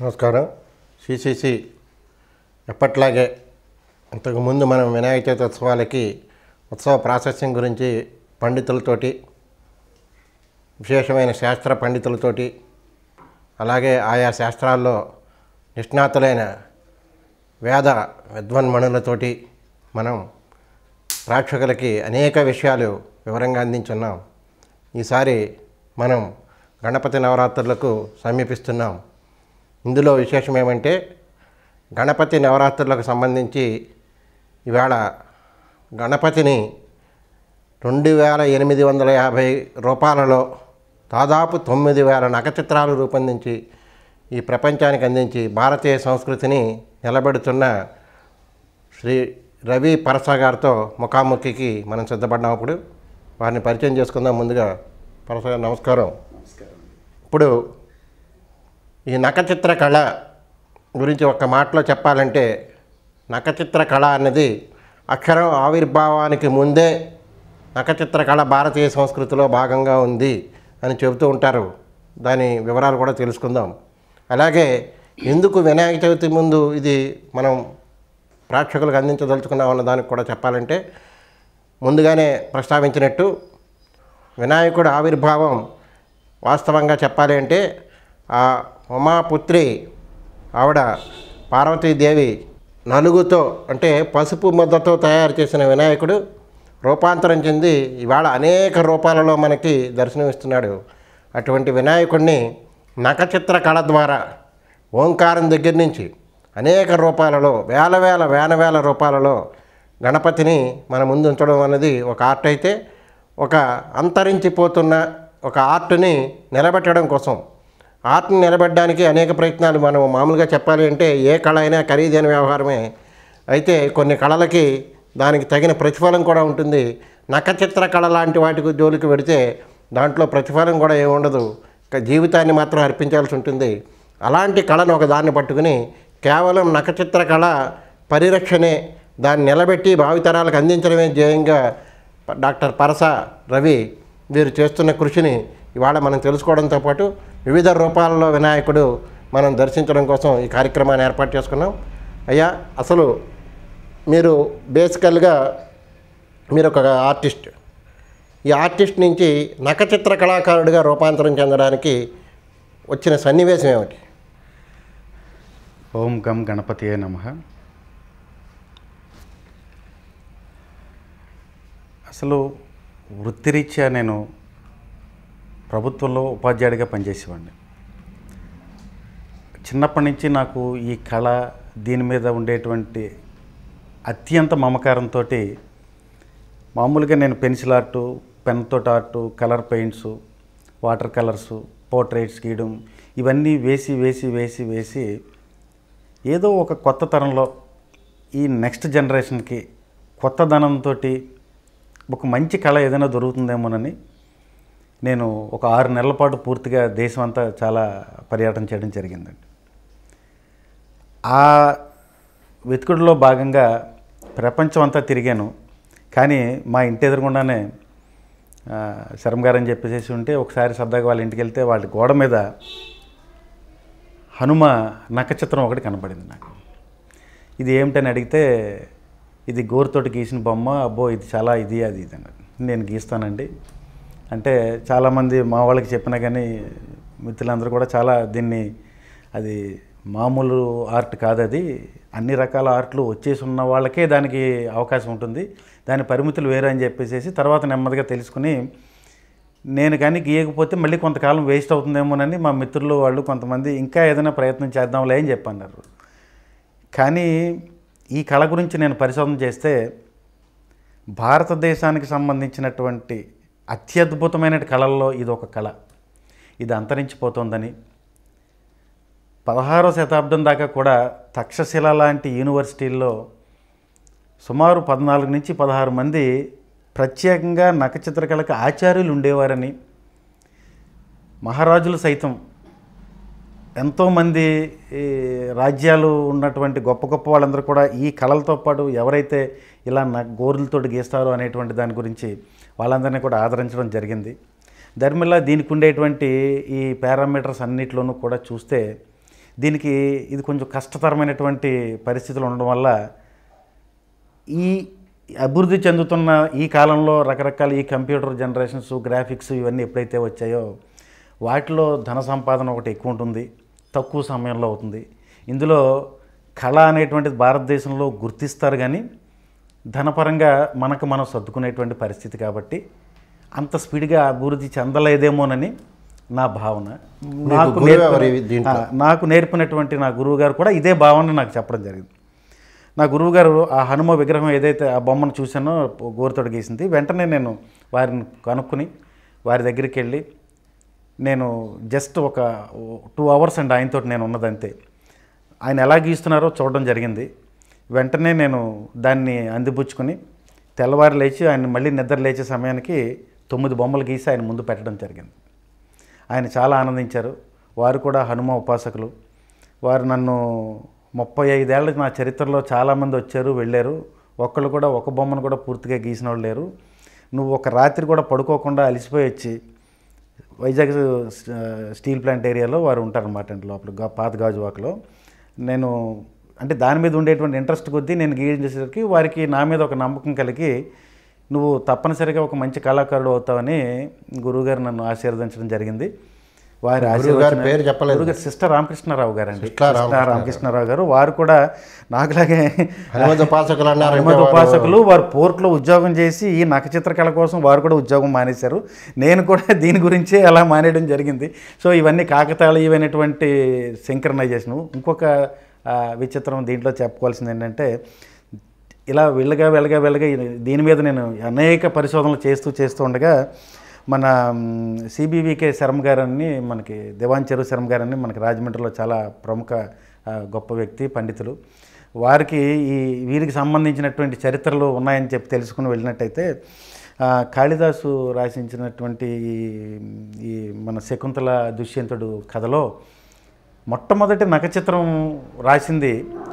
నమస్కారం సిసిసి ఎప్పట్లాగే ఇంతకుముందు మనం వినాయక చవితి ఉత్సవాలకి ఉత్సవ ప్రాశస్యం గురించి పండితులతోటి విశేషమైన శాస్త్ర పండితులతోటి అలాగే ఆయా శాస్త్రాల్లో నిష్ణాతులైన వేద విద్వన్మణులతోటి మనం ప్రేక్షకులకి అనేక విషయాలు వివరంగా అందించున్నాం ఈసారి మనం గణపతి నవరాత్రులకు సమీపిస్తున్నాం ఇందులో విశేషం ఏమంటే గణపతి నవరాత్రులకు సంబంధించి ఇవాళ గణపతిని రెండు వేల ఎనిమిది వందల యాభై రూపాయలలో దాదాపు తొమ్మిది వేల నఖచిత్రాలు రూపొందించి ఈ ప్రపంచానికి అందించి భారతీయ సంస్కృతిని నిలబెడుతున్న శ్రీ రవి పరస గారితో ముఖాముఖికి మనం సిద్ధపడ్డాం వారిని పరిచయం చేసుకుందాం ముందుగా పరస గారు నమస్కారం ఇప్పుడు ఈ నఖచిత్ర కళ గురించి ఒక మాటలో చెప్పాలంటే నఖచిత్ర కళ అన్నది అక్షరం ఆవిర్భావానికి ముందే నఖచిత్ర కళ భారతీయ సంస్కృతిలో భాగంగా ఉంది అని చెబుతూ ఉంటారు దాని వివరాలు కూడా తెలుసుకుందాం అలాగే ఎందుకు వినాయక చవితి ముందు ఇది మనం ప్రేక్షకులకు అందించదలుచుకున్నాం అన్న దానికి కూడా చెప్పాలంటే ముందుగానే ప్రస్తావించినట్టు వినాయకుడు ఆవిర్భావం వాస్తవంగా చెప్పాలి అంటే ఆ ఉమాపుత్రి ఆవిడ పార్వతీదేవి నలుగుతో అంటే పసుపు ముద్దతో తయారు చేసిన వినాయకుడు రూపాంతరం చెంది ఇవాళ అనేక రూపాలలో మనకి దర్శనమిస్తున్నాడు అటువంటి వినాయకుడిని నఖచిత్ర కళ ద్వారా ఓంకారం దగ్గర నుంచి అనేక రూపాలలో వేల వేల వేల వేల రూపాలలో గణపతిని మన ముందు ఉంచడం అనేది ఒక ఆర్ట్ అయితే ఒక అంతరించిపోతున్న ఒక ఆర్ట్ని నిలబెట్టడం కోసం ఆర్ట్ని నిలబెట్టడానికి అనేక ప్రయత్నాలు మనం మామూలుగా చెప్పాలి అంటే ఏ కళ అయినా ఖరీదైన వ్యవహారమే అయితే కొన్ని కళలకి దానికి తగిన ప్రతిఫలం కూడా ఉంటుంది నఖచిత్ర కళ లాంటి వాటికి జోలికి పెడితే దాంట్లో ప్రతిఫలం కూడా ఏమి ఉండదు ఇక జీవితాన్ని మాత్రం అర్పించాల్సి ఉంటుంది అలాంటి కళను ఒక దాన్ని పట్టుకుని కేవలం నఖచిత్ర కళ పరిరక్షణే దాన్ని నిలబెట్టి భావితరాలకు అందించడమే ధ్యేయంగా ప- డాక్టర్ పరస రవి వీరు చేస్తున్న కృషిని ఇవాళ మనం తెలుసుకోవడంతో పాటు వివిధ రూపాలలో వినాయకుడు మనం దర్శించడం కోసం ఈ కార్యక్రమాన్ని ఏర్పాటు చేసుకున్నాం అయ్యా అసలు మీరు బేసికల్గా మీరు ఒక ఆర్టిస్ట్ ఈ ఆర్టిస్ట్ నుంచి నఖచిత్ర కళాకారుడిగా రూపాంతరం చెందడానికి వచ్చిన సన్నివేశం ఏమిటి ఓం గం గణపతియే నమ అసలు వృత్తిరీత్యా నేను ప్రభుత్వంలో ఉపాధ్యాయుడిగా పనిచేసేవాడిని చిన్నప్పటి నుంచి నాకు ఈ కళ దీని మీద ఉండేటువంటి అత్యంత మమకారంతో మామూలుగా నేను పెన్సిల్ ఆర్టు పెన్ తోటి art colour paints water colours portraits గీయడం ఇవన్నీ వేసి వేసి వేసి వేసి ఏదో ఒక కొత్త తరంలో ఈ నెక్స్ట్ జనరేషన్కి కొత్త ధనంతో ఒక మంచి కళ ఏదైనా దొరుకుతుందేమోనని నేను ఒక ఆరు నెలల పాటు పూర్తిగా దేశం అంతా చాలా పర్యటన చేయడం జరిగిందండి ఆ వెతుకుడులో భాగంగా ప్రపంచం అంతా తిరిగాను కానీ మా ఇంటి ఎదురుగుండానే ఆ, శరం గారు అని చెప్పేసి ఉంటే ఒకసారి సరదాగా వాళ్ళ ఇంటికి వెళ్తే వాళ్ళ గోడ మీద హనుమ నక్షత్రం ఒకటి కనపడింది నాకు ఇది ఏమిటని అడిగితే ఇది గోరుతోటి గీసిన బొమ్మ అబ్బో ఇది చాలా ఇది అది ఇది అన్నారు నేను గీస్తానండి అంటే చాలామంది మా వాళ్ళకి చెప్పినా కానీ మిత్రులందరూ కూడా చాలా దీన్ని అది మామూలు ఆర్ట్ కాదు అది అన్ని రకాల ఆర్ట్లు వచ్చేసి ఉన్న వాళ్ళకే దానికి అవకాశం ఉంటుంది దాని పరిమితులు వేరే అని చెప్పేసి తర్వాత నెమ్మదిగా తెలుసుకుని నేను కానీ గీయకపోతే మళ్ళీ కొంతకాలం వేస్ట్ అవుతుందేమోనని మా మిత్రులు వాళ్ళు కొంతమంది ఇంకా ఏదైనా ప్రయత్నం చేద్దాంలే అని చెప్పన్నారు కానీ ఈ కళ గురించి నేను పరిశోధన చేస్తే భారతదేశానికి సంబంధించినటువంటి అత్యద్భుతమైన కళల్లో ఇది ఒక కళ ఇది అంతరించిపోతుందని పదహారో శతాబ్దం దాకా కూడా తక్షశిల లాంటి యూనివర్సిటీల్లో సుమారు పద్నాలుగు నుంచి పదహారు మంది ప్రత్యేకంగా నఖచిత్రకళకు ఆచార్యులు ఉండేవారని మహారాజులు సైతం ఎంతోమంది ఈ రాజ్యాలు ఉన్నటువంటి గొప్ప గొప్ప వాళ్ళందరూ కూడా ఈ కళలతో పాటు ఎవరైతే ఇలా నా గోరులతోటి గీస్తారో అనేటువంటి దాని గురించి వాళ్ళందరినీ కూడా ఆదరించడం జరిగింది ధర్మిలా దీనికి ఉండేటువంటి ఈ పారామీటర్స్ అన్నిటిలోనూ కూడా చూస్తే దీనికి ఇది కొంచెం కష్టతరమైనటువంటి పరిస్థితులు ఉండడం వల్ల ఈ అభివృద్ధి చెందుతున్న ఈ కాలంలో రకరకాల ఈ కంప్యూటర్ జనరేషన్స్ గ్రాఫిక్స్ ఇవన్నీ ఎప్పుడైతే వచ్చాయో వాటిలో ధన సంపాదన ఒకటి ఎక్కువ ఉంటుంది తక్కువ సమయంలో అవుతుంది ఇందులో కళ అనేటువంటిది భారతదేశంలో గుర్తిస్తారు కానీ ధనపరంగా మనకు మనం సర్దుకునేటువంటి పరిస్థితి కాబట్టి అంత స్పీడ్గా అభివృద్ధి చెందలేదేమోనని నా భావన నాకు గురువు నేర్పిన- ఎవరు దీంట్లో? ఆ, నాకు నేర్పినటువంటి నా గురువు గారు కూడా ఇదే భావన నాకు చెప్పడం జరిగింది నా గురువుగారు ఆ హనుమ విగ్రహం ఏదైతే ఆ బొమ్మను చూశానో గోరుతోడు గీసింది వెంటనే నేను వారిని కనుక్కొని వారి దగ్గరికి వెళ్ళి నేను జస్ట్ ఒక టూ అవర్స్ అండి ఆయనతో నేను ఉన్నదంతే ఆయన ఎలా గీస్తున్నారో చూడడం జరిగింది వెంటనే నేను దాన్ని అందిపుచ్చుకొని తెల్లవారు లేచి ఆయన మళ్ళీ నిద్ర లేచే సమయానికి తొమ్మిది బొమ్మలు గీసి ఆయన ముందు పెట్టడం జరిగింది ఆయన చాలా ఆనందించారు వారు కూడా హనుమ ఉపాసకులు వారు నన్ను ముప్పై ఐదేళ్ళ నా చరిత్రలో చాలామంది వచ్చారు వెళ్ళారు ఒక్కళ్ళు కూడా ఒక బొమ్మను కూడా పూర్తిగా గీసిన వాళ్ళు లేరు నువ్వు ఒక రాత్రి కూడా పడుకోకుండా అలసిపోయి వచ్చి వైజాగ్ ఆ, స్టీల్ ప్లాంట్ ఏరియాలో వారు ఉంటారన్నమాట అండి లోపల గా పాత గాజువాకలో నేను అంటే దాని మీద ఉండేటువంటి ఇంట్రెస్ట్ కొద్దీ నేను గీయించేసరికి వారికి నా మీద ఒక నమ్మకం కలిగి నువ్వు తప్పనిసరిగా ఒక మంచి కళాకారుడు అవుతావని గురువుగారు నన్ను ఆశీర్వదించడం జరిగింది వారి గురువు గారి ఆశీర్వచన- పేరు చెప్పలేదు గురుగారు సిస్టర్ రామకృష్ణారావు గారు అండి సిస్టర్ సిస్టర్ రామకృష్ణారావు గారు వారు కూడా నాకులాగే హనుమద్ ఉపాసకులు అన్నారు హనుమత్ ఉపాసకులు వారు పోర్ట్లో ఉద్యోగం చేసి ఈ నక్షత్ర కళ కోసం వారు కూడా ఉద్యోగం మానేశారు నేను కూడా దీని గురించే అలా మానేయడం జరిగింది సో ఇవన్నీ కాకతాళీయమైనటువంటి సింక్రనైజేషను ఇంకొక ఆ, విచిత్రం దీంట్లో చెప్పుకోవాల్సింది ఏంటంటే ఇలా వెళ్ళగా వెళ్ళగా వెళ్ళగా ఈ- దీని మీద నేను అనేక పరిశోధనలు చేస్తూ చేస్తూ ఉండగా మన సిబివికే శర్మ గారని మనకి దివాన్ చెరువు శర్మ గారని మనకి రాజమండ్రిలో చాలా ప్రముఖ ఆ, గొప్ప వ్యక్తి పండితులు వారికి ఈ వీరికి సంబంధించినటువంటి చరిత్రలు ఉన్నాయని చెప్పి తెలుసుకుని వెళ్ళినట్టయితే ఆ, కాళిదాసు రాసించినటువంటి ఈ- ఈ మన శకుంతల దుష్యంతుడు కథలో మొట్టమొదటి నఖచిత్రం రాసింది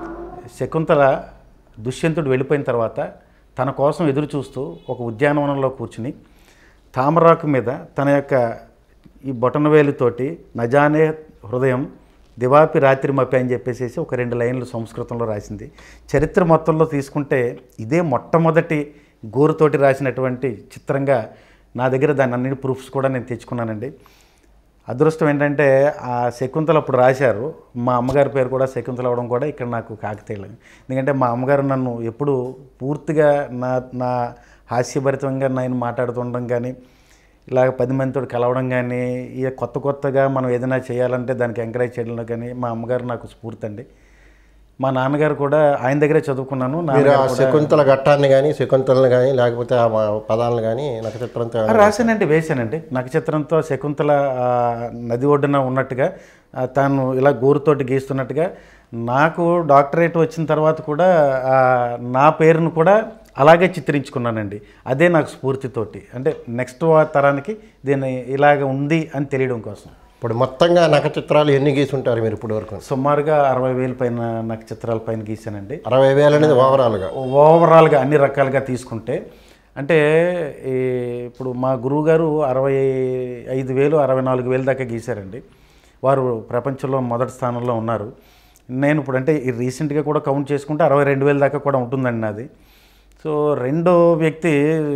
శకుంతల దుష్యంతుడు వెళ్ళిపోయిన తర్వాత తన కోసం ఎదురు చూస్తూ ఒక ఉద్యానవనంలో కూర్చుని తామరాకు మీద తన యొక్క ఈ బొటనవేలుతోటి నజానే హృదయం దివాపి రాత్రి మపి అని చెప్పేసి ఒక రెండు లైన్లు సంస్కృతంలో రాసింది చరిత్ర మొత్తంలో తీసుకుంటే ఇదే మొట్టమొదటి గోరుతోటి రాసినటువంటి చిత్రంగా నా దగ్గర దాని అన్ని ప్రూఫ్స్ కూడా నేను తెచ్చుకున్నానండి అదృష్టం ఏంటంటే ఆ శకుంతల అప్పుడు రాశారు మా అమ్మగారి పేరు కూడా శకుంతల అవడం కూడా ఇక్కడ నాకు కాకతీయలేదు ఎందుకంటే మా అమ్మగారు నన్ను ఎప్పుడు పూర్తిగా నా నా హాస్యభరితంగా నేను మాట్లాడుతుండడం కానీ ఇలాగ పది మందితో కలవడం కానీ ఇక కొత్త కొత్తగా మనం ఏదైనా చేయాలంటే దానికి ఎంకరేజ్ చేయడంలో కానీ మా అమ్మగారు నాకు స్ఫూర్తి అండి మా నాన్నగారు కూడా ఆయన దగ్గరే చదువుకున్నాను మీరు నాన్నగారు ఆ శకుంతల ఘట్టాన్ని కానీ శకుంతలను కానీ లేకపోతే ఆ పదాలను కానీ నక్షత్రంతో ఆ, రాశానండి వేశానండి నక్షత్రంతో శకుంతల ఆ, నది ఒడ్డున ఉన్నట్టుగా ఆ, తాను ఇలా గోరుతోటి గీస్తున్నట్టుగా నాకు డాక్టరేట్ వచ్చిన తర్వాత కూడా ఆ, నా పేరును కూడా అలాగే చిత్రించుకున్నానండి అదే నాకు స్ఫూర్తితోటి అంటే నెక్స్ట్ తరానికి దీన్ని ఇలాగ ఉంది అని తెలియడం కోసం ఇప్పుడు మొత్తంగా నక్షత్రాలు ఎన్ని గీసి ఉంటారు మీరు ఇప్పుడు వరకు సుమారుగా అరవై వేల పైన నక్షత్రాల పైన గీశానండి అరవై వేలు అనేది ఓవరాల్గా ఓవరాల్గా అన్ని రకాలుగా తీసుకుంటే అంటే ఈ ఇప్పుడు మా గురువు గారు అరవై ఐదు వేలు అరవై నాలుగు వేలు దాకా గీశారండి వారు ప్రపంచంలో మొదటి స్థానంలో ఉన్నారు నేను ఇప్పుడు అంటే ఈ రీసెంట్గా కూడా కౌంట్ చేసుకుంటే అరవై రెండు వేల దాకా కూడా ఉంటుందండి నాది సో రెండో వ్యక్తి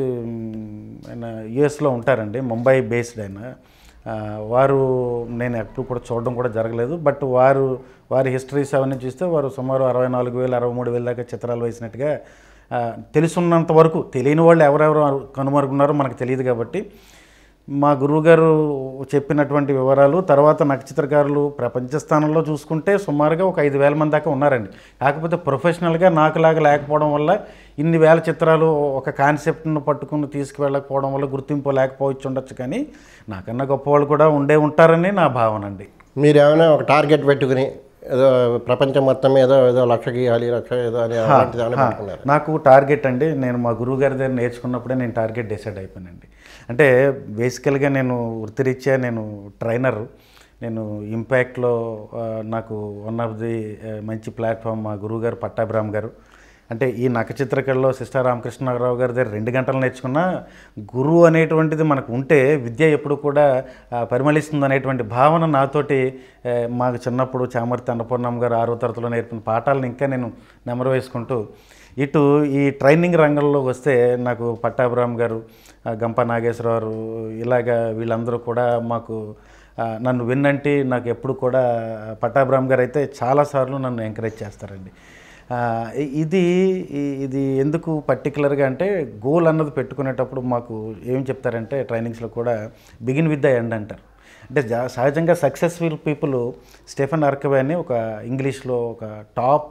మ్, ఆయన యుఎస్లో ఉంటారండి ముంబై బేస్డ్ ఆయన ఆ, వారు నేను ఎప్పుడు కూడా చూడడం కూడా జరగలేదు బట్ వారు వారి హిస్టరీస్ అవన్నీ చూస్తే వారు సుమారు అరవై నాలుగు వేలు అరవై మూడు వేల దాకా చిత్రాలు వేసినట్టుగా ఆ, తెలుసున్నంత వరకు తెలియని వాళ్ళు ఎవరెవరు కనుమరుగున్నారో మనకు తెలియదు కాబట్టి మా గురువుగారు చెప్పినటువంటి వివరాలు తర్వాత నక్షత్రకారులు ప్రపంచ స్థానంలో చూసుకుంటే సుమారుగా ఒక ఐదు వేల మంది దాకా ఉన్నారండి కాకపోతే ప్రొఫెషనల్గా నాకులాగా లేకపోవడం వల్ల ఇన్ని వేల చిత్రాలు ఒక కాన్సెప్ట్ను పట్టుకుని తీసుకువెళ్ళకపోవడం వల్ల గుర్తింపు లేకపోవచ్చు ఉండొచ్చు కానీ నాకన్నా గొప్పవాళ్ళు కూడా ఉండే ఉంటారని నా భావన అండి మీరు ఏమైనా ఒక టార్గెట్ పెట్టుకుని ఏదో ప్రపంచం మొత్తం ఏదో ఏదో లక్ష గీయాలి లక్ష ఏదో అని అలాంటిది ఏమైనా పెట్టుకున్నారు నాకు టార్గెట్ అండి నేను మా గురువు గారి దగ్గర నేర్చుకున్నప్పుడే నేను టార్గెట్ డిసైడ్ అయిపోయానండి అంటే బేసికల్గా నేను వృత్తిరీత్యా నేను ట్రైనర్ నేను ఇంపాక్ట్లో ఆ, నాకు వన్ ఆఫ్ ది మంచి ప్లాట్ఫామ్ మా గురువు గారు పట్టాభిరామ్ గారు అంటే ఈ నక్క చిత్రకళలో సిస్టర్ రామకృష్ణరావు గారి దగ్గర రెండు గంటలు నేర్చుకున్న గురువు అనేటువంటిది మనకు ఉంటే విద్య ఎప్పుడు కూడా ఆ, పరిమళిస్తుంది అనేటువంటి భావన నాతోటి ఏ, మాకు చిన్నప్పుడు చామర్తి అన్నపూర్ణమ్మ గారు ఆరో తరగతిలో నేర్పిన పాఠాలను ఇంకా నేను నెమరు వేసుకుంటూ ఇటు ఈ ట్రైనింగ్ రంగంలో వస్తే నాకు పట్టాభిరామ్ గారు ఆ, గంప నాగేశ్వరరావు ఇలాగా వీళ్ళందరూ కూడా మాకు ఆ, నన్ను విన్నంటి నాకు ఎప్పుడు కూడా పట్టాభిరామ్ గారు అయితే చాలాసార్లు నన్ను ఎంకరేజ్ చేస్తారండి ఆ, ఇ- ఇది ఇ- ఇది ఎందుకు పర్టికులర్గా అంటే గోల్ అన్నది పెట్టుకునేటప్పుడు మాకు ఏం చెప్తారంటే ట్రైనింగ్స్లో కూడా బిగిన్ విత్ ద ఎండ్ అంటారు అంటే జా- సహజంగా సక్సెస్ఫుల్ పీపుల్ స్టెఫెన్ అర్కవే అని ఒక ఇంగ్లీష్లో ఒక టాప్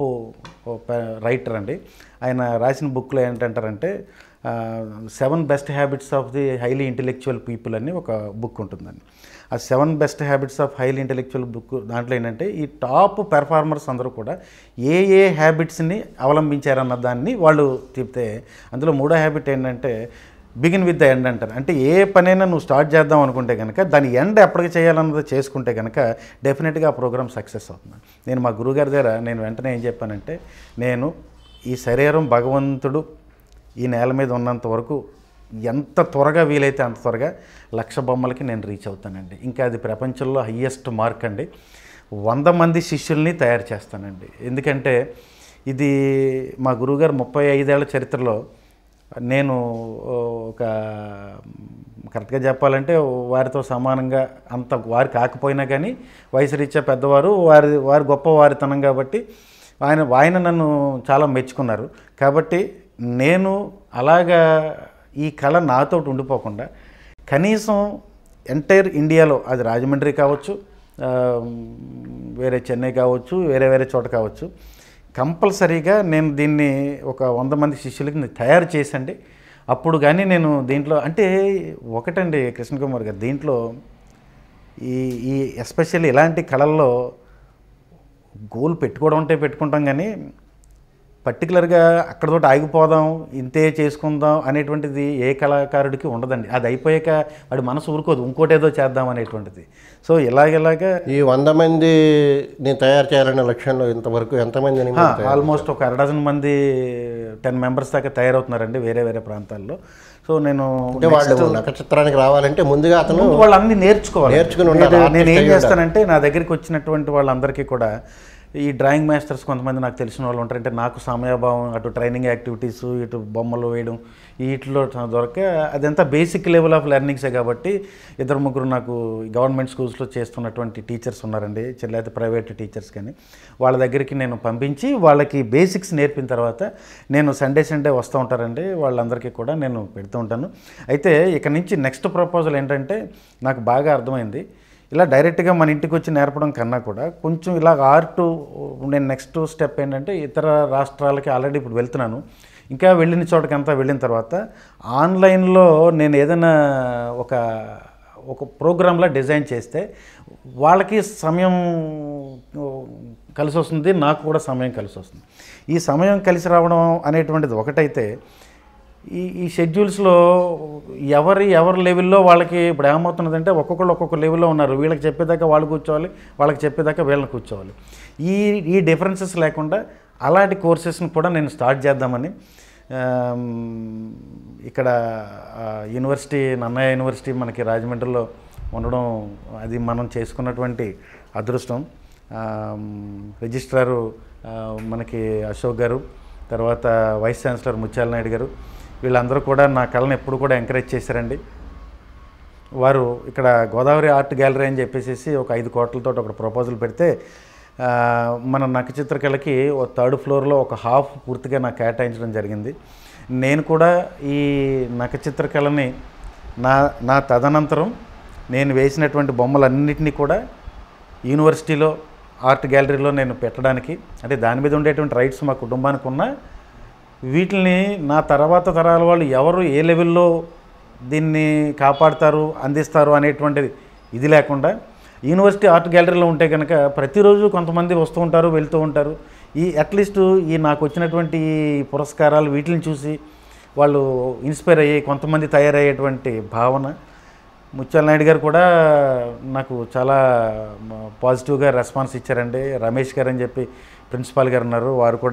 రైటర్ అండి ఆయన రాసిన బుక్లో ఏంటంటారంటే seven best habits of the highly intellectual people అని ఒక బుక్ ఉంటుందండి ఆ seven best habits of highly intellectual book దాంట్లో ఏంటంటే ఈ టాప్ పెర్ఫార్మర్స్ అందరూ కూడా ఏ ఏ హ్యాబిట్స్ని అవలంబించారన్న దాన్ని వాళ్ళు చెప్తే అందులో మూడో హ్యాబిట్ ఏంటంటే బిగిన్ విత్ ద ఎండ్ అంటారు అంటే ఏ పనైనా నువ్వు స్టార్ట్ చేద్దాం అనుకుంటే కనుక దాని ఎండ్ ఎప్పటికి చేయాలన్నది చేసుకుంటే కనుక డెఫినెట్గా ఆ ప్రోగ్రామ్ సక్సెస్ అవుతుంది నేను మా గురువుగారి దగ్గర నేను వెంటనే ఏం చెప్పానంటే నేను ఈ శరీరం భగవంతుడు ఈ నేల మీద ఉన్నంత వరకు ఎంత త్వరగా వీలైతే అంత త్వరగా లక్ష బొమ్మలకి నేను రీచ్ అవుతానండి ఇంకా అది ప్రపంచంలో హయ్యెస్ట్ మార్క్ అండి వంద మంది శిష్యుల్ని తయారు చేస్తానండి ఎందుకంటే ఇది మా గురువుగారు ముప్పై ఐదేళ్ల చరిత్రలో నేను ఓ, ఒక కరెక్ట్గా చెప్పాలంటే వారితో సమానంగా అంత వారి కాకపోయినా కానీ వయసు రీత్యా పెద్దవారు వారి వారి గొప్ప వారితనం కాబట్టి ఆయన ఆయన నన్ను చాలా మెచ్చుకున్నారు కాబట్టి నేను అలాగా ఈ కళ నాతో ఉండిపోకుండా కనీసం ఎంటైర్ ఇండియాలో అది రాజమండ్రి కావచ్చు ఆ, వేరే చెన్నై కావచ్చు వేరే వేరే చోట కావచ్చు కంపల్సరీగా నేను దీన్ని ఒక వంద మంది శిష్యులకి నేను తయారు చేసండి అప్పుడు కానీ నేను దీంట్లో అంటే ఒకటండి కృష్ణ కుమార్ గారు దీంట్లో ఈ ఈ ఎస్పెషల్లీ ఇలాంటి కళల్లో గోల్ పెట్టుకోవడం అంటే పెట్టుకుంటాం కానీ పర్టికులర్గా అక్కడతోటి ఆగిపోదాం ఇంతే చేసుకుందాం అనేటువంటిది ఏ కళాకారుడికి ఉండదండి అది అయిపోయాక వాడి మనసు ఊరుకోదు ఇంకోటి ఏదో చేద్దాం అనేటువంటిది సో ఇలాగెలాగా ఈ వంద మందిని తయారు చేయాలనే లక్ష్యంలో ఇంతవరకు ఎంతమందిని మీరు తయారు- ఆల్మోస్ట్ ఒక అర డజన్ మంది టెన్ మెంబర్స్ దాకా తయారవుతున్నారండి వేరే వేరే ప్రాంతాల్లో సో నేను అంటే వాళ్ళు నక్షత్రానికి రావాలంటే ముందుగా అతను ముందు వాళ్ళు అన్ని నేర్చుకోవాలి నేర్చుకుని ఉండాలి, నేను- artist నేను ఏం అయి ఉండాలి. చేస్తానంటే నా దగ్గరికి వచ్చినటువంటి వాళ్ళందరికీ కూడా ఈ డ్రాయింగ్ మాస్టర్స్ కొంతమంది నాకు తెలిసిన వాళ్ళు ఉంటారు అంటే నాకు సమయాభావం అటు ట్రైనింగ్ యాక్టివిటీస్ ఇటు బొమ్మలు వేయడం వీటిలో దొరక అదంతా బేసిక్ లెవెల్ ఆఫ్ లెర్నింగ్సే కాబట్టి ఇద్దరు ముగ్గురు నాకు గవర్నమెంట్ స్కూల్స్లో చేస్తున్నటువంటి టీచర్స్ ఉన్నారండి చి- లేకపోతే ప్రైవేట్ టీచర్స్ కానీ వాళ్ళ దగ్గరికి నేను పంపించి వాళ్ళకి బేసిక్స్ నేర్పిన తర్వాత నేను సండే సండే వస్తూ ఉంటారండి వాళ్ళందరికీ కూడా నేను పెడుతూ ఉంటాను అయితే ఇక నుంచి నెక్స్ట్ ప్రపోజల్ ఏంటంటే నాకు బాగా అర్థమైంది ఇలా డైరెక్ట్గా మన ఇంటికి వచ్చి నేర్పడం కన్నా కూడా కొంచెం ఇలా ఆర్ట్ నేను నెక్స్ట్ స్టెప్ ఏంటంటే ఇతర రాష్ట్రాలకి ఆల్రెడీ ఇప్పుడు వెళ్తున్నాను ఇంకా వెళ్ళిన చోటకంతా వెళ్ళిన తర్వాత ఆన్లైన్లో నేను ఏదైనా ఒక ఒక ప్రోగ్రాంలా డిజైన్ చేస్తే వాళ్ళకి సమయం కలిసి వస్తుంది నాకు కూడా సమయం కలిసి వస్తుంది ఈ సమయం కలిసి రావడం అనేటువంటిది ఒకటైతే ఈ ఈ షెడ్యూల్స్లో ఎవరి ఎవరి లెవెల్లో వాళ్ళకి ఇప్పుడు ఏమవుతున్నదంటే ఒక్కొక్కళ్ళు ఒక్కొక్క లెవెల్లో ఉన్నారు వీళ్ళకి చెప్పేదాకా వాళ్ళు కూర్చోవాలి వాళ్ళకి చెప్పేదాకా వీళ్ళని కూర్చోవాలి ఈ ఈ డిఫరెన్సెస్ లేకుండా అలాంటి కోర్సెస్ని కూడా నేను స్టార్ట్ చేద్దామని ఆమ్, ఇక్కడ ఆ, యూనివర్సిటీ నన్నయ్య యూనివర్సిటీ మనకి రాజమండ్రిలో ఉండడం అది మనం చేసుకున్నటువంటి అదృష్టం ఆమ్, రిజిస్ట్రారు ఆ, మనకి అశోక్ గారు తర్వాత వైస్ ఛాన్సలర్ ముత్యాల నాయుడు గారు వీళ్ళందరూ కూడా నా కళను ఎప్పుడు కూడా ఎంకరేజ్ చేశారండి వారు ఇక్కడ గోదావరి ఆర్ట్ గ్యాలరీ అని చెప్పేసి ఒక ఐదు కోట్లతో ఒక ప్రపోజల్ పెడితే ఆ, మన నక్కచిత్రకళకి ఓ థర్డ్ ఫ్లోర్లో ఒక హాఫ్ పూర్తిగా నాకు కేటాయించడం జరిగింది నేను కూడా ఈ నక్కచిత్రకళని నా నా తదనంతరం నేను వేసినటువంటి బొమ్మలన్నింటినీ కూడా యూనివర్సిటీలో ఆర్ట్ గ్యాలరీలో నేను పెట్టడానికి అంటే దాని మీద ఉండేటువంటి రైట్స్ మా కుటుంబానికి ఉన్నా వీటిని నా తర్వాత తరాల వాళ్ళు ఎవరు ఏ లెవెల్లో దీన్ని కాపాడతారు అందిస్తారు అనేటువంటిది ఇది లేకుండా యూనివర్సిటీ ఆర్ట్ గ్యాలరీలో ఉంటే కనుక ప్రతిరోజు కొంతమంది వస్తూ ఉంటారు వెళ్తూ ఉంటారు ఈ అట్లీస్ట్ ఈ నాకు వచ్చినటువంటి ఈ పురస్కారాలు వీటిని చూసి వాళ్ళు ఇన్స్పైర్ అయ్యి కొంతమంది తయారయ్యేటువంటి భావన ముత్యాల నాయుడు గారు కూడా నాకు చాలా మ- పాజిటివ్గా రెస్పాన్స్ ఇచ్చారండి రమేష్ గారు అని చెప్పి ప్రిన్సిపాల్ గారు ఉన్నారు వారు కూడా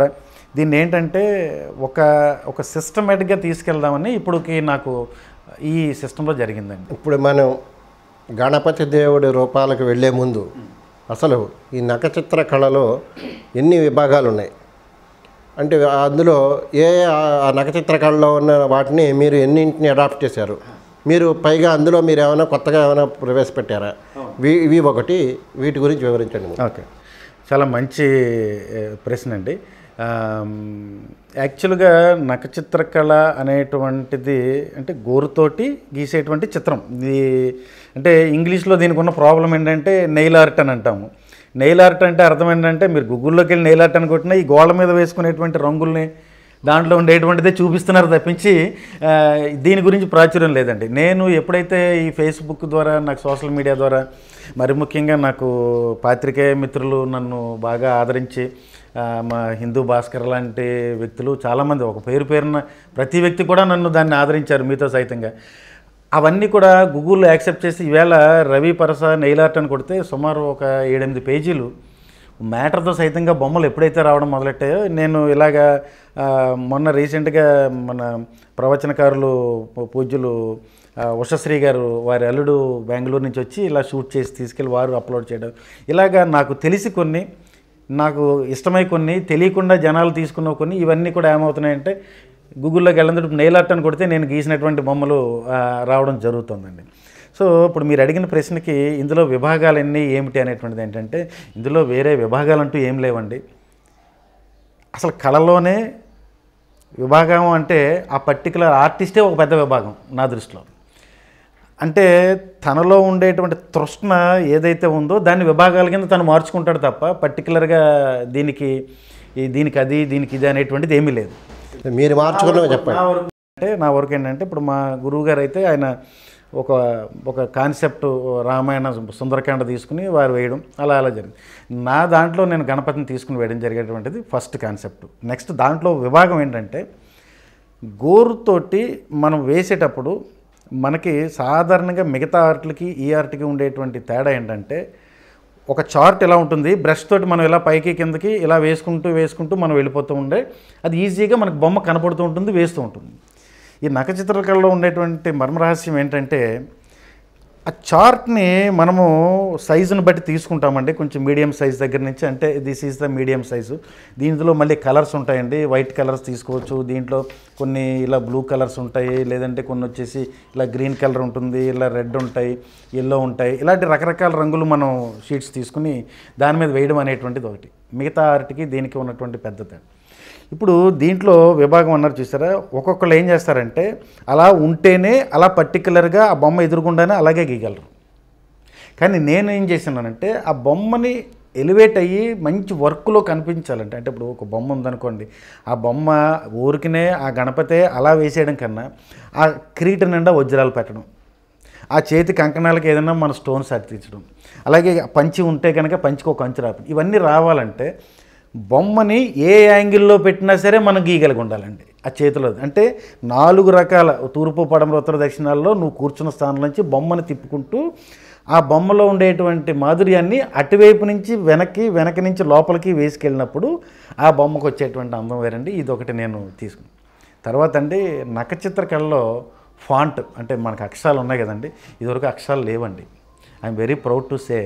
దీన్ని ఏంటంటే ఒక ఒక సిస్టమేటిక్గా తీసుకెళ్దామని ఇప్పుడుకి నాకు ఈ సిస్టంలో జరిగిందండి ఇప్పుడు మనం గణపతి దేవుడి రూపాలకు వెళ్ళే ముందు అసలు ఈ నఖచిత్ర కళలో ఎన్ని విభాగాలు ఉన్నాయి అంటే అందులో ఏ ఆ నఖచిత్ర కళలో ఉన్న వాటిని మీరు ఎన్నింటిని అడాప్ట్ చేశారు మీరు పైగా అందులో మీరు ఏమైనా కొత్తగా ఏమైనా ప్రవేశపెట్టారా వీ ఇవి ఒకటి వీటి గురించి వివరించండి ముందు. ఓకే చాలా మంచి ఏ, ప్రశ్న అండి ఆమ్, యాక్చువల్గా నఖచిత్రకళ అనేటువంటిది అంటే గోరుతోటి గీసేటువంటి చిత్రం ఇది అంటే ఇంగ్లీష్లో దీనికి ఉన్న ప్రాబ్లం ఏంటంటే నెయిల్ ఆర్ట్ అని అంటాము నెయిల్ ఆర్ట్ అంటే అర్థం ఏంటంటే మీరు గూగుల్లోకి వెళ్ళి నెయిల్ ఆర్ట్ అని కొట్టినా ఈ గోళ్ళ మీద వేసుకునేటువంటి రంగుల్ని దాంట్లో ఉండేటువంటిదే చూపిస్తున్నారు తప్పించి ఆ, దీని గురించి ప్రాచుర్యం లేదండి నేను ఎప్పుడైతే ఈ ఫేస్బుక్ ద్వారా నాకు సోషల్ మీడియా ద్వారా మరి ముఖ్యంగా నాకు పాత్రికేయ మిత్రులు నన్ను బాగా ఆదరించి ఆ, మా హిందూ భాస్కర్ లాంటి వ్యక్తులు చాలామంది ఒక పేరు పేరున ప్రతి వ్యక్తి కూడా నన్ను దాన్ని ఆదరించారు మీతో సైతంగా అవన్నీ కూడా గూగుల్లో యాక్సెప్ట్ చేసి ఈవేళ రవి పరస నెయిల్ ఆర్ట్ అని కొడితే సుమారు ఒక ఏడెనిమిది పేజీలు మ్యాటర్తో సైతంగా బొమ్మలు ఎప్పుడైతే రావడం మొదలెట్టాయో నేను ఇలాగా ఆ, మొన్న రీసెంట్గా మన ప్రవచనకారులు పూ- పూజ్యులు ఆ, ఉషశ్రీ గారు వారి అల్లుడు బెంగళూరు నుంచి వచ్చి ఇలా షూట్ చేసి తీసుకెళ్ళి వారు అప్లోడ్ చేయడం ఇలాగా నాకు తెలిసి కొన్ని నాకు ఇష్టమై కొన్ని తెలియకుండా జనాలు తీసుకున్న కొన్ని ఇవన్నీ కూడా ఏమవుతున్నాయంటే గూగుల్లోకి వెళ్ళినప్పుడు నెయిల్ ఆర్ట్ అని కొడితే నేను గీసినటువంటి బొమ్మలు ఆ, రావడం జరుగుతుందండి సో ఇప్పుడు మీరు అడిగిన ప్రశ్నకి ఇందులో విభాగాలన్నీ ఏమిటి అనేటువంటిది ఏంటంటే ఇందులో వేరే విభాగాలంటూ ఏం లేవండి అసలు కళలోనే విభాగం అంటే ఆ పర్టికులర్ ఆర్టిస్టే ఒక పెద్ద విభాగం నా దృష్టిలో అంటే తనలో ఉండేటువంటి తృష్ణ ఏదైతే ఉందో దాన్ని విభాగాల కింద తను మార్చుకుంటాడు తప్ప పర్టికులర్గా దీనికి ఈ దీనికి అది దీనికి ఇది అనేటువంటిది ఏమీ లేదు మీరు మార్చుకున్నవి చెప్పండి నా వరకు అంటే నా వరకు ఏంటంటే ఇప్పుడు మా గురువు గారు అయితే ఆయన ఒక ఒక కాన్సెప్ట్ రామాయణ సుందరకాండ తీసుకుని వారు వేయడం అలా అలా జరిగింది నా దాంట్లో నేను గణపతిని తీసుకుని వేయడం జరిగేటువంటిది ఫస్ట్ కాన్సెప్ట్ నెక్స్ట్ దాంట్లో విభాగం ఏంటంటే గోరుతోటి మనం వేసేటప్పుడు మనకి సాధారణంగా మిగతా ఆర్ట్లకి ఈ ఆర్ట్కి ఉండేటువంటి తేడా ఏంటంటే ఒక చార్ట్ ఎలా ఉంటుంది బ్రష్ తోటి మనం ఇలా పైకి కిందకి ఇలా వేసుకుంటూ వేసుకుంటూ మనం వెళ్ళిపోతూ ఉండే అది ఈజీగా మనకు బొమ్మ కనపడుతూ ఉంటుంది వేస్తూ ఉంటుంది ఈ నఖచిత్రకళలో ఉండేటువంటి మర్మరహస్యం ఏంటంటే ఆ చార్ట్ని మనము సైజుని బట్టి తీసుకుంటామండి కొంచెం మీడియం సైజ్ దగ్గర నుంచి అంటే this is the medium size దీంట్లో మళ్ళీ కలర్స్ ఉంటాయండి వైట్ కలర్స్ తీసుకోవచ్చు దీంట్లో కొన్ని ఇలా బ్లూ కలర్స్ ఉంటాయి లేదంటే కొన్ని వచ్చేసి ఇలా గ్రీన్ కలర్ ఉంటుంది ఇలా రెడ్ ఉంటాయి ఎల్లో ఉంటాయి ఇలాంటి రకరకాల రంగులు మనం షీట్స్ తీసుకుని దాని మీద వేయడం అనేటువంటిది ఒకటి మిగతా ఆర్ట్కి దీనికి ఉన్నటువంటి పెద్ద తేడా ఇప్పుడు దీంట్లో విభాగం అన్నారు చూసారా ఒక్కొక్కరు ఏం చేస్తారంటే అలా ఉంటేనే అలా పర్టికులర్గా ఆ బొమ్మ ఎదురుగుండానే అలాగే గీయగలరు కానీ నేను ఏం చేసినానంటే ఆ బొమ్మని ఎలివేట్ అయ్యి మంచి వర్క్లో కనిపించాలంటే అంటే ఇప్పుడు ఒక బొమ్మ ఉందనుకోండి ఆ బొమ్మ ఊరికినే ఆ గణపతే అలా వేసేయడం కన్నా ఆ క్రీట నిండా వజ్రాలు పెట్టడం ఆ చేతి కంకణాలకి ఏదైనా మన స్టోన్స్ అతికించడం అలాగే పంచి ఉంటే కనుక పంచికి ఒక అంచు రాపడం ఇవన్నీ రావాలంటే బొమ్మని ఏ యాంగిల్లో పెట్టినా సరే మనం గీయగలిగి ఉండాలండి ఆ చేతిలో అంటే నాలుగు రకాల తూర్పు పడమర ఉత్తర దక్షిణాల్లో నువ్వు కూర్చున్న స్థానం నుంచి బొమ్మను తిప్పుకుంటూ ఆ బొమ్మలో ఉండేటువంటి మాధుర్యాన్ని అటువైపు నుంచి వెనక్కి వెనక నుంచి లోపలికి వేసుకెళ్ళినప్పుడు ఆ బొమ్మకు వచ్చేటువంటి అందం వేరండి ఇది ఒకటి నేను తీసుకున్నాను తర్వాత అండి నఖచిత్ర కళలో ఫాంట్ అంటే మనకు అక్షరాలు ఉన్నాయి కదండి ఇదివరకు అక్షరాలు లేవండి I'm very proud to say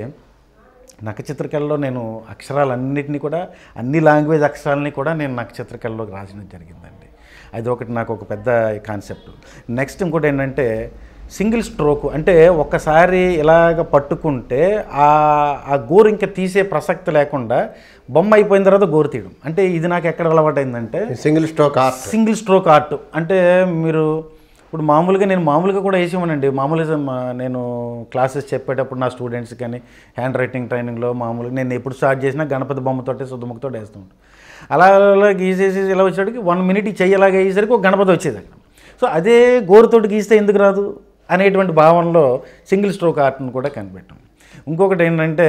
నఖచిత్రకళలో నేను అక్షరాలన్నింటినీ కూడా అన్ని లాంగ్వేజ్ అక్షరాలని కూడా నేను నక్షత్రకళలోకి రాసడం జరిగిందండి అది ఒకటి నాకు ఒక పెద్ద కాన్సెప్ట్ నెక్స్ట్ ఇంకోటి ఏంటంటే సింగిల్ స్ట్రోక్ అంటే ఒక్కసారి ఇలాగ పట్టుకుంటే ఆ ఆ గోరు ఇంకా తీసే ప్రసక్తి లేకుండా బొమ్మ అయిపోయిన తర్వాత గోరు తీయడం అంటే ఇది నాకు ఎక్కడ అలవాటైందంటే single stroke art single stroke art అంటే మీరు ఇప్పుడు మామూలుగా నేను మామూలుగా కూడా వేసేవానండి మామూలుగా మా- నేను క్లాసెస్ చెప్పేటప్పుడు నా స్టూడెంట్స్ కానీ హ్యాండ్ రైటింగ్ ట్రైనింగ్లో మామూలుగా నేను ఎప్పుడు స్టార్ట్ చేసినా గణపతి బొమ్మతోటి శుద్ధముఖతో వేస్తూ ఉంటాను అలా అలా గీసేసి ఇలా వచ్చేటికి వన్ మినిట్ చెయ్యలాగా అయ్యేసరికి ఒక గణపతి వచ్చేది అక్కడ సో అదే గోరుతోటి గీస్తే ఎందుకు రాదు అనేటువంటి భావనలో సింగిల్ స్ట్రోక్ ఆర్ట్ని కూడా కనిపెట్టాం ఇంకొకటి ఏంటంటే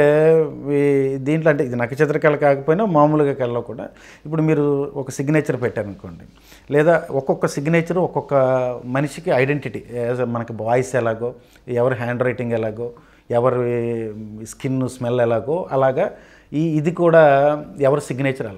ఈ- దీంట్లో అంటే ఇది నక్షత్ర కళ కాకపోయినా మామూలుగా కళలో కూడా ఇప్పుడు మీరు ఒక సిగ్నేచర్ పెట్టారనుకోండి లేదా ఒక్కొక్క సిగ్నేచర్ ఒక్కొక్క మనిషికి ఐడెంటిటీ మనకి వాయిస్ ఎలాగో ఎవరి హ్యాండ్ రైటింగ్ ఎలాగో ఎవరి స్కిన్ స్మెల్ ఎలాగో అలాగా ఈ ఇది కూడా ఎవరి సిగ్నేచర్ అలాగే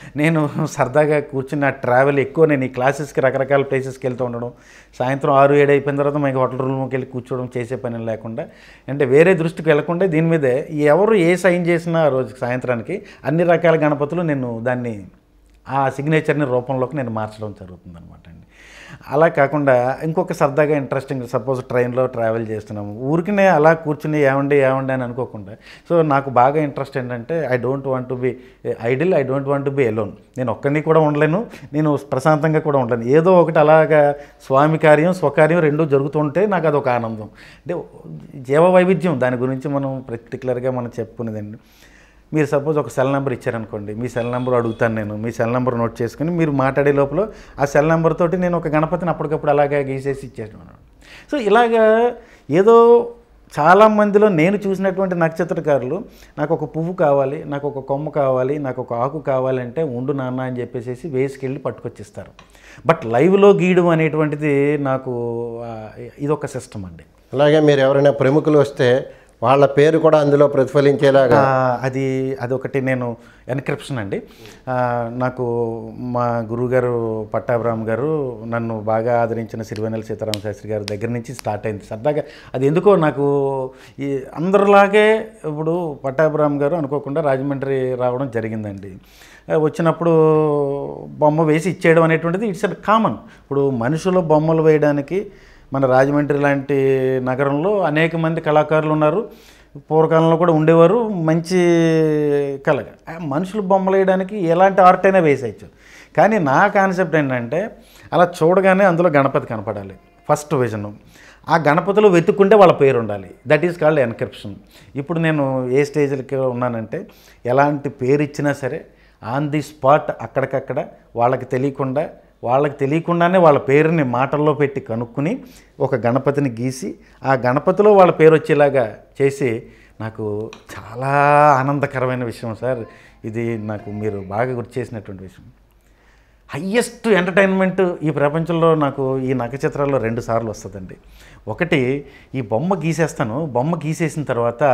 నేను సరదాగా కూర్చుని ఆ ట్రావెల్ ఎక్కువ నేను ఈ క్లాసెస్కి రకరకాల ప్లేసెస్కి వెళ్తూ ఉండడం సాయంత్రం ఆరు ఏడు అయిపోయిన తర్వాత మీకు హోటల్ రూమ్కి వెళ్ళి కూర్చోవడం చేసే పని లేకుండా అంటే వేరే దృష్టికి వెళ్లకుండా దీని మీదే ఎవరు ఏ సైన్ చేసినా ఆ రోజు సాయంత్రానికి అన్ని రకాల గణపతులు నేను దాన్ని ఆ సిగ్నేచర్ని రూపంలోకి నేను మార్చడం జరుగుతుంది అనమాట అండి అలా కాకుండా ఇంకొక సరదాగా ఇంట్రెస్టింగ్ సపోజ్ ట్రైన్లో ట్రావెల్ చేస్తున్నాము ఊరికినే అలా కూర్చుని ఏమండి ఏమండి అని అనుకోకుండా సో నాకు బాగా ఇంట్రెస్ట్ ఏంటంటే I don't want to be idle I don't want to be alone నేను ఒక్కడిని కూడా ఉండలేను నేను ప్రశాంతంగా కూడా ఉండలేను ఏదో ఒకటి అలాగా స్వామి కార్యం స్వకార్యం రెండు జరుగుతుంటే నాకు అదొక ఆనందం అంటే జీవ వైవిధ్యం దాని గురించి మనం పర్టికులర్గా మనం చెప్పుకునేదండి మీరు సపోజ్ ఒక సెల్ నెంబర్ ఇచ్చారనుకోండి మీ సెల్ నెంబర్ అడుగుతాను నేను మీ సెల్ నెంబర్ నోట్ చేసుకుని మీరు మాట్లాడే లోపల ఆ సెల్ నెంబర్ తోటి నేను ఒక గణపతిని అప్పటికప్పుడు అలాగే గీసేసి ఇచ్చేసాను అన్నమాట సో ఇలాగా ఏదో చాలా మందిలో నేను చూసినటువంటి నక్షత్రకారులు నాకు ఒక పువ్వు కావాలి నాకు ఒక కొమ్మ కావాలి నాకు ఒక ఆకు కావాలంటే ఉండు నాన్న అని చెప్పేసి వేసుకెళ్ళి పట్టుకొచ్చిస్తారు బట్ లైవ్లో గీయడం అనేటువంటిది నాకు ఆ, ఇదొక సిస్టమ్ అండి అలాగే మీరు ఎవరైనా ప్రముఖులు వస్తే వాళ్ళ పేరు కూడా అందులో ప్రతిఫలించేలాగా ఆ, అది అదొకటి నేను ఎన్క్రిప్షన్ అండి ఆ, నాకు మా గురువుగారు పట్టాభిరామ్ గారు నన్ను బాగా ఆదరించిన సిరివెన్నెల సీతారామ శాస్త్రి గారి దగ్గర నుంచి స్టార్ట్ అయింది సరదాగా అది ఎందుకో నాకు ఈ అందరిలాగే ఇప్పుడు పట్టాభిరామ్ గారు అనుకోకుండా రాజమండ్రి రావడం జరిగిందండి ఆ, వచ్చినప్పుడు బొమ్మ వేసి ఇచ్చేయడం అనేటువంటిది ఇట్స్ కామన్ ఇప్పుడు మనుషుల బొమ్మలు వేయడానికి మన రాజమండ్రి లాంటి నగరంలో అనేక మంది కళాకారులు ఉన్నారు పూర్వకాలంలో కూడా ఉండేవారు మంచి కళ ఆ మనుషులు బొమ్మలు వేయడానికి ఎలాంటి ఆర్ట్ అయినా వేసేయచ్చు కానీ నా కాన్సెప్ట్ ఏంటంటే అలా చూడగానే అందులో గణపతి కనపడాలి ఫస్ట్ విజన్ ఆ గణపతిలో వెతుక్కుంటే వాళ్ళ పేరు ఉండాలి దట్ ఈస్ కాల్డ్ ఎన్క్రిప్షన్ ఇప్పుడు నేను ఏ స్టేజ్కి ఉన్నానంటే ఎలాంటి పేరు ఇచ్చినా సరే ఆన్ ది స్పాట్ అక్కడికక్కడ వాళ్ళకి తెలియకుండా వాళ్ళకి తెలియకుండానే వాళ్ళ పేరుని మాటల్లో పెట్టి కనుక్కుని ఒక గణపతిని గీసి ఆ గణపతిలో వాళ్ళ పేరు వచ్చేలాగా చేసి నాకు చాలా ఆనందకరమైన విషయం సార్ ఇది నాకు మీరు బాగా గుర్తు చేసినటువంటి విషయం హయ్యెస్ట్ ఎంటర్టైన్మెంట్ ఈ ప్రపంచంలో నాకు ఈ నక్షత్రాల్లో రెండు సార్లు వస్తుందండి ఒకటి ఈ బొమ్మ గీసేస్తాను బొమ్మ గీసేసిన తర్వాత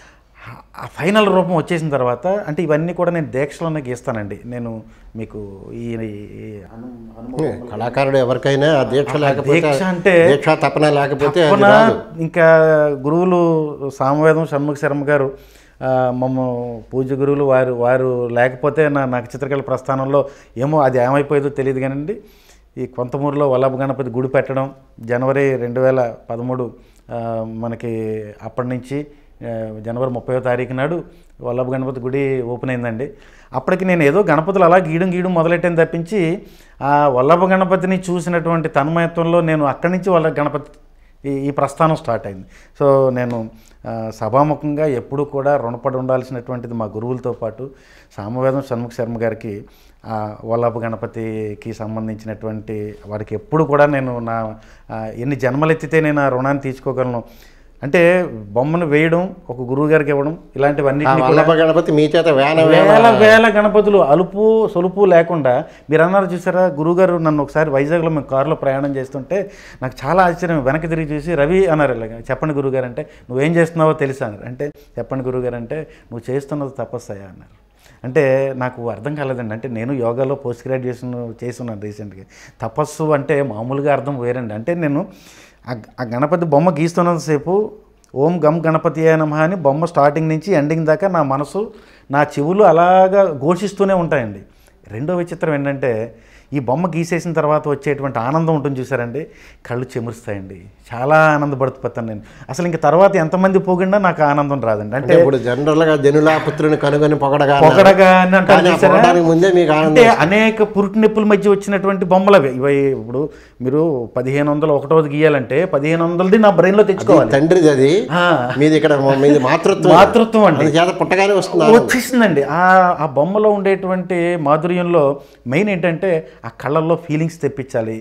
ఆ ఫైనల్ రూపం వచ్చేసిన తర్వాత అంటే ఇవన్నీ కూడా నేను దీక్షలోనే గీస్తానండి నేను మీకు ఈ ఈ అను- అనుభవం కళాకారుడు ఎవరికైనా ఆ దీక్ష లేకపోతే దీక్ష అంటే దీక్ష తపన లేకపోతే అది తప్పన రాదు ఇంకా గురువులు సామవేదం షణ్ముఖ శర్మ గారు ఆ, మమ్మ పూజ గురువులు వారు వారు లేకపోతే నా నక్షత్రకళ ప్రస్థానంలో ఏమో అది ఏమైపోయేదో తెలియదు కానండి ఈ కొంతమూరులో వల్లభ గణపతి గుడి పెట్టడం జనవరి రెండు వేల పదమూడు ఆ, మనకి అప్పటి నుంచి ఆ, జనవరి ముప్పై తారీఖు నాడు వల్లభ గణపతి గుడి ఓపెన్ అయిందండి అప్పటికి నేను ఏదో గణపతులు అలా గీయడం గీయడం మొదలెట్టాను తప్పించి ఆ వల్లభ గణపతిని చూసినటువంటి తన్మయత్వంలో నేను అక్కడి నుంచి వాళ్ళ గణపతి ఈ ఈ ప్రస్థానం స్టార్ట్ అయింది సో నేను ఆ, సభాముఖంగా ఎప్పుడూ కూడా రుణపడి ఉండాల్సినటువంటిది మా గురువులతో పాటు సామవేదం షణ్ముఖ శర్మ గారికి ఆ, వల్లభ గణపతికి సంబంధించినటువంటి వారికి ఎప్పుడు కూడా నేను నా ఆ, ఎన్ని జన్మలెత్తితే నేను ఆ రుణాన్ని తీర్చుకోగలను అంటే బొమ్మను వేయడం ఒక గురువు గారికి ఇవ్వడం ఆ ఇలాంటివన్నిటిని కూడా వల్లభ గణపతి మీ చేత వేల వేల వేల వేల గణపతులు అలుపు సొలుపు లేకుండా మీరు అన్నారు చూసారా గురువుగారు నన్ను ఒకసారి వైజాగ్లో మేము కారులో ప్రయాణం చేస్తుంటే నాకు చాలా ఆశ్చర్యం వెనక్కి తిరిగి చూసి రవి అన్నారు ఇలాగ చెప్పండి గురువుగారు అంటే నువ్వేం చేస్తున్నావో తెలుసా అన్నారు అంటే చెప్పండి గురువుగారు అంటే నువ్వు చేస్తున్నది తపస్సయ్యా అన్నారు అంటే నాకు అర్థం కాలేదండి అంటే నేను యోగాలో పోస్ట్ గ్రాడ్యుయేషన్ చేస్తున్నాను రీసెంట్గా తపస్సు అంటే మామూలుగా అర్థం వేరండి అంటే నేను ఆ ఆ గణపతి బొమ్మ గీస్తున్నంతసేపు ఓం గం గణపతి నమ అని బొమ్మ స్టార్టింగ్ నుంచి ఎండింగ్ దాకా నా మనసు నా చెవులు అలాగా ఘోషిస్తూనే ఉంటాయండి రెండో విచిత్రం ఏంటంటే ఈ బొమ్మ గీసేసిన తర్వాత వచ్చేటువంటి ఆనందం ఉంటుంది చూసారండి కళ్ళు చెమురుస్తాయండి చాలా ఆనందపడిపోతాను నేను అసలు ఇంక తర్వాత ఎంతమంది పోగిండా నాకు ఆనందం రాదండి అంటే అంటే ఇప్పుడు జనరల్ గా జనులా పుత్రుని కనుగొని పొగడగా అన్నారు. పొగడగా అని అంటారు కానీ ఆ చూసారా? పొగడానికి ముందే మీకు ఆనందం అంటే అనేక పురుటి నొప్పుల మధ్య వచ్చినటువంటి బొమ్మలు అవి ఇవి ఇప్పుడు మీరు పదిహేను వందలు ఒకటోది గీయాలంటే పదిహేను వందలది నా బ్రెయిన్లో తెచ్చుకోవాలి తండ్రిది అది ఆ. మీది ఇక్కడ మీది మాతృత్వం మాతృత్వం అండి. చేత పుట్టగానే వస్తుంది వచ్చేసిందండి ఆ ఆ బొమ్మలో ఉండేటువంటి మాధుర్యంలో మెయిన్ ఏంటంటే ఆ కళ్ళల్లో ఫీలింగ్స్ తెప్పించాలి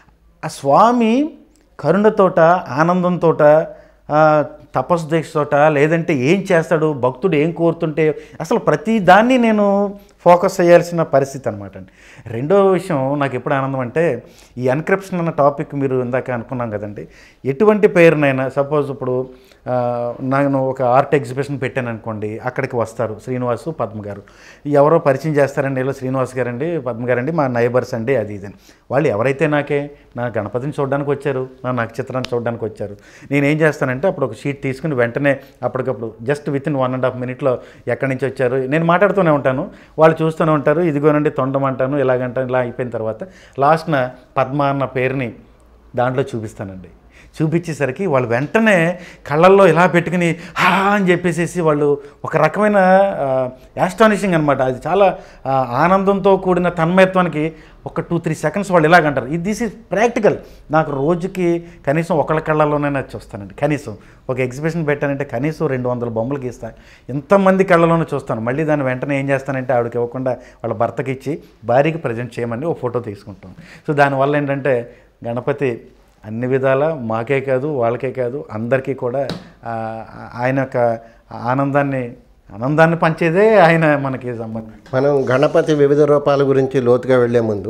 ఆ స్వామి కరుణతోట ఆనందంతోట ఆ, తపస్సు దీక్షతోట లేదంటే ఏం చేస్తాడు భక్తుడు ఏం కోరుతుంటే అసలు ప్రతి దాన్ని నేను ఫోకస్ చేయాల్సిన పరిస్థితి అనమాట అండి రెండో విషయం నాకు ఎప్పుడు ఆనందం అంటే ఈ ఎన్క్రిప్షన్ అన్న టాపిక్ మీరు ఇందాక అనుకున్నాం కదండి ఎటువంటి పేరునైనా సపోజ్ ఇప్పుడు ఆ, నేను ఒక ఆర్ట్ ఎగ్జిబిషన్ పెట్టాను అనుకోండి అక్కడికి వస్తారు శ్రీనివాసు పద్మ గారు ఎవరో పరిచయం చేస్తారండి ఇలా శ్రీనివాస్ గారండి పద్మ గారండి మా నైబర్స్ అండి అది ఇది అని. వాళ్ళు ఎవరైతే నాకే నా గణపతిని చూడడానికి వచ్చారు నా నక్షత్రాన్ని చూడడానికి వచ్చారు నేను ఏం చేస్తానంటే అప్పుడు ఒక షీట్ తీసుకుని వెంటనే అప్పటికప్పుడు just with in one and half మినిట్లో ఎక్కడి నుంచి వచ్చారు నేను మాట్లాడుతూనే ఉంటాను వాళ్ళు చూస్తూనే ఉంటారు ఇదిగోనండి తొండమంటాను ఇలాగంటాను ఇలా అయిపోయిన తర్వాత లాస్ట్న పద్మ అన్న పేరుని దాంట్లో చూపిస్తానండి చూపించేసరికి వాళ్ళు వెంటనే కళ్ళల్లో ఇలా పెట్టుకుని హా అని చెప్పేసేసి వాళ్ళు ఒక రకమైన యాస్టానిషింగ్ అనమాట అది చాలా ఆ, ఆనందంతో కూడిన తన్మయత్వానికి ఒక టూ త్రీ సెకండ్స్ వాళ్ళు ఇలాగంటారు ఇది దిస్ ఇస్ ప్రాక్టికల్ నాకు రోజుకి కనీసం ఒకళ్ళ కళ్ళలోనే చూస్తానండి కనీసం ఒక ఎగ్జిబిషన్ పెట్టానంటే కనీసం రెండు వందల బొమ్మలు గీస్తాను ఎంతమంది కళ్ళలోనే చూస్తాను మళ్ళీ దాన్ని వెంటనే ఏం చేస్తానంటే ఆవిడకి ఇవ్వకుండా వాళ్ళ భర్తకి ఇచ్చి భార్యకి ప్రజెంట్ చేయమని ఒక ఫోటో తీసుకుంటాం సో దానివల్ల ఏంటంటే గణపతి అన్ని విధాల మాకే కాదు వాళ్ళకే కాదు అందరికీ కూడా ఆ, ఆయన యొక్క ఆనందాన్ని ఆనందాన్ని పంచేదే ఆయన మనకి సంబంధం మనం గణపతి వివిధ రూపాల గురించి లోతుగా వెళ్లే ముందు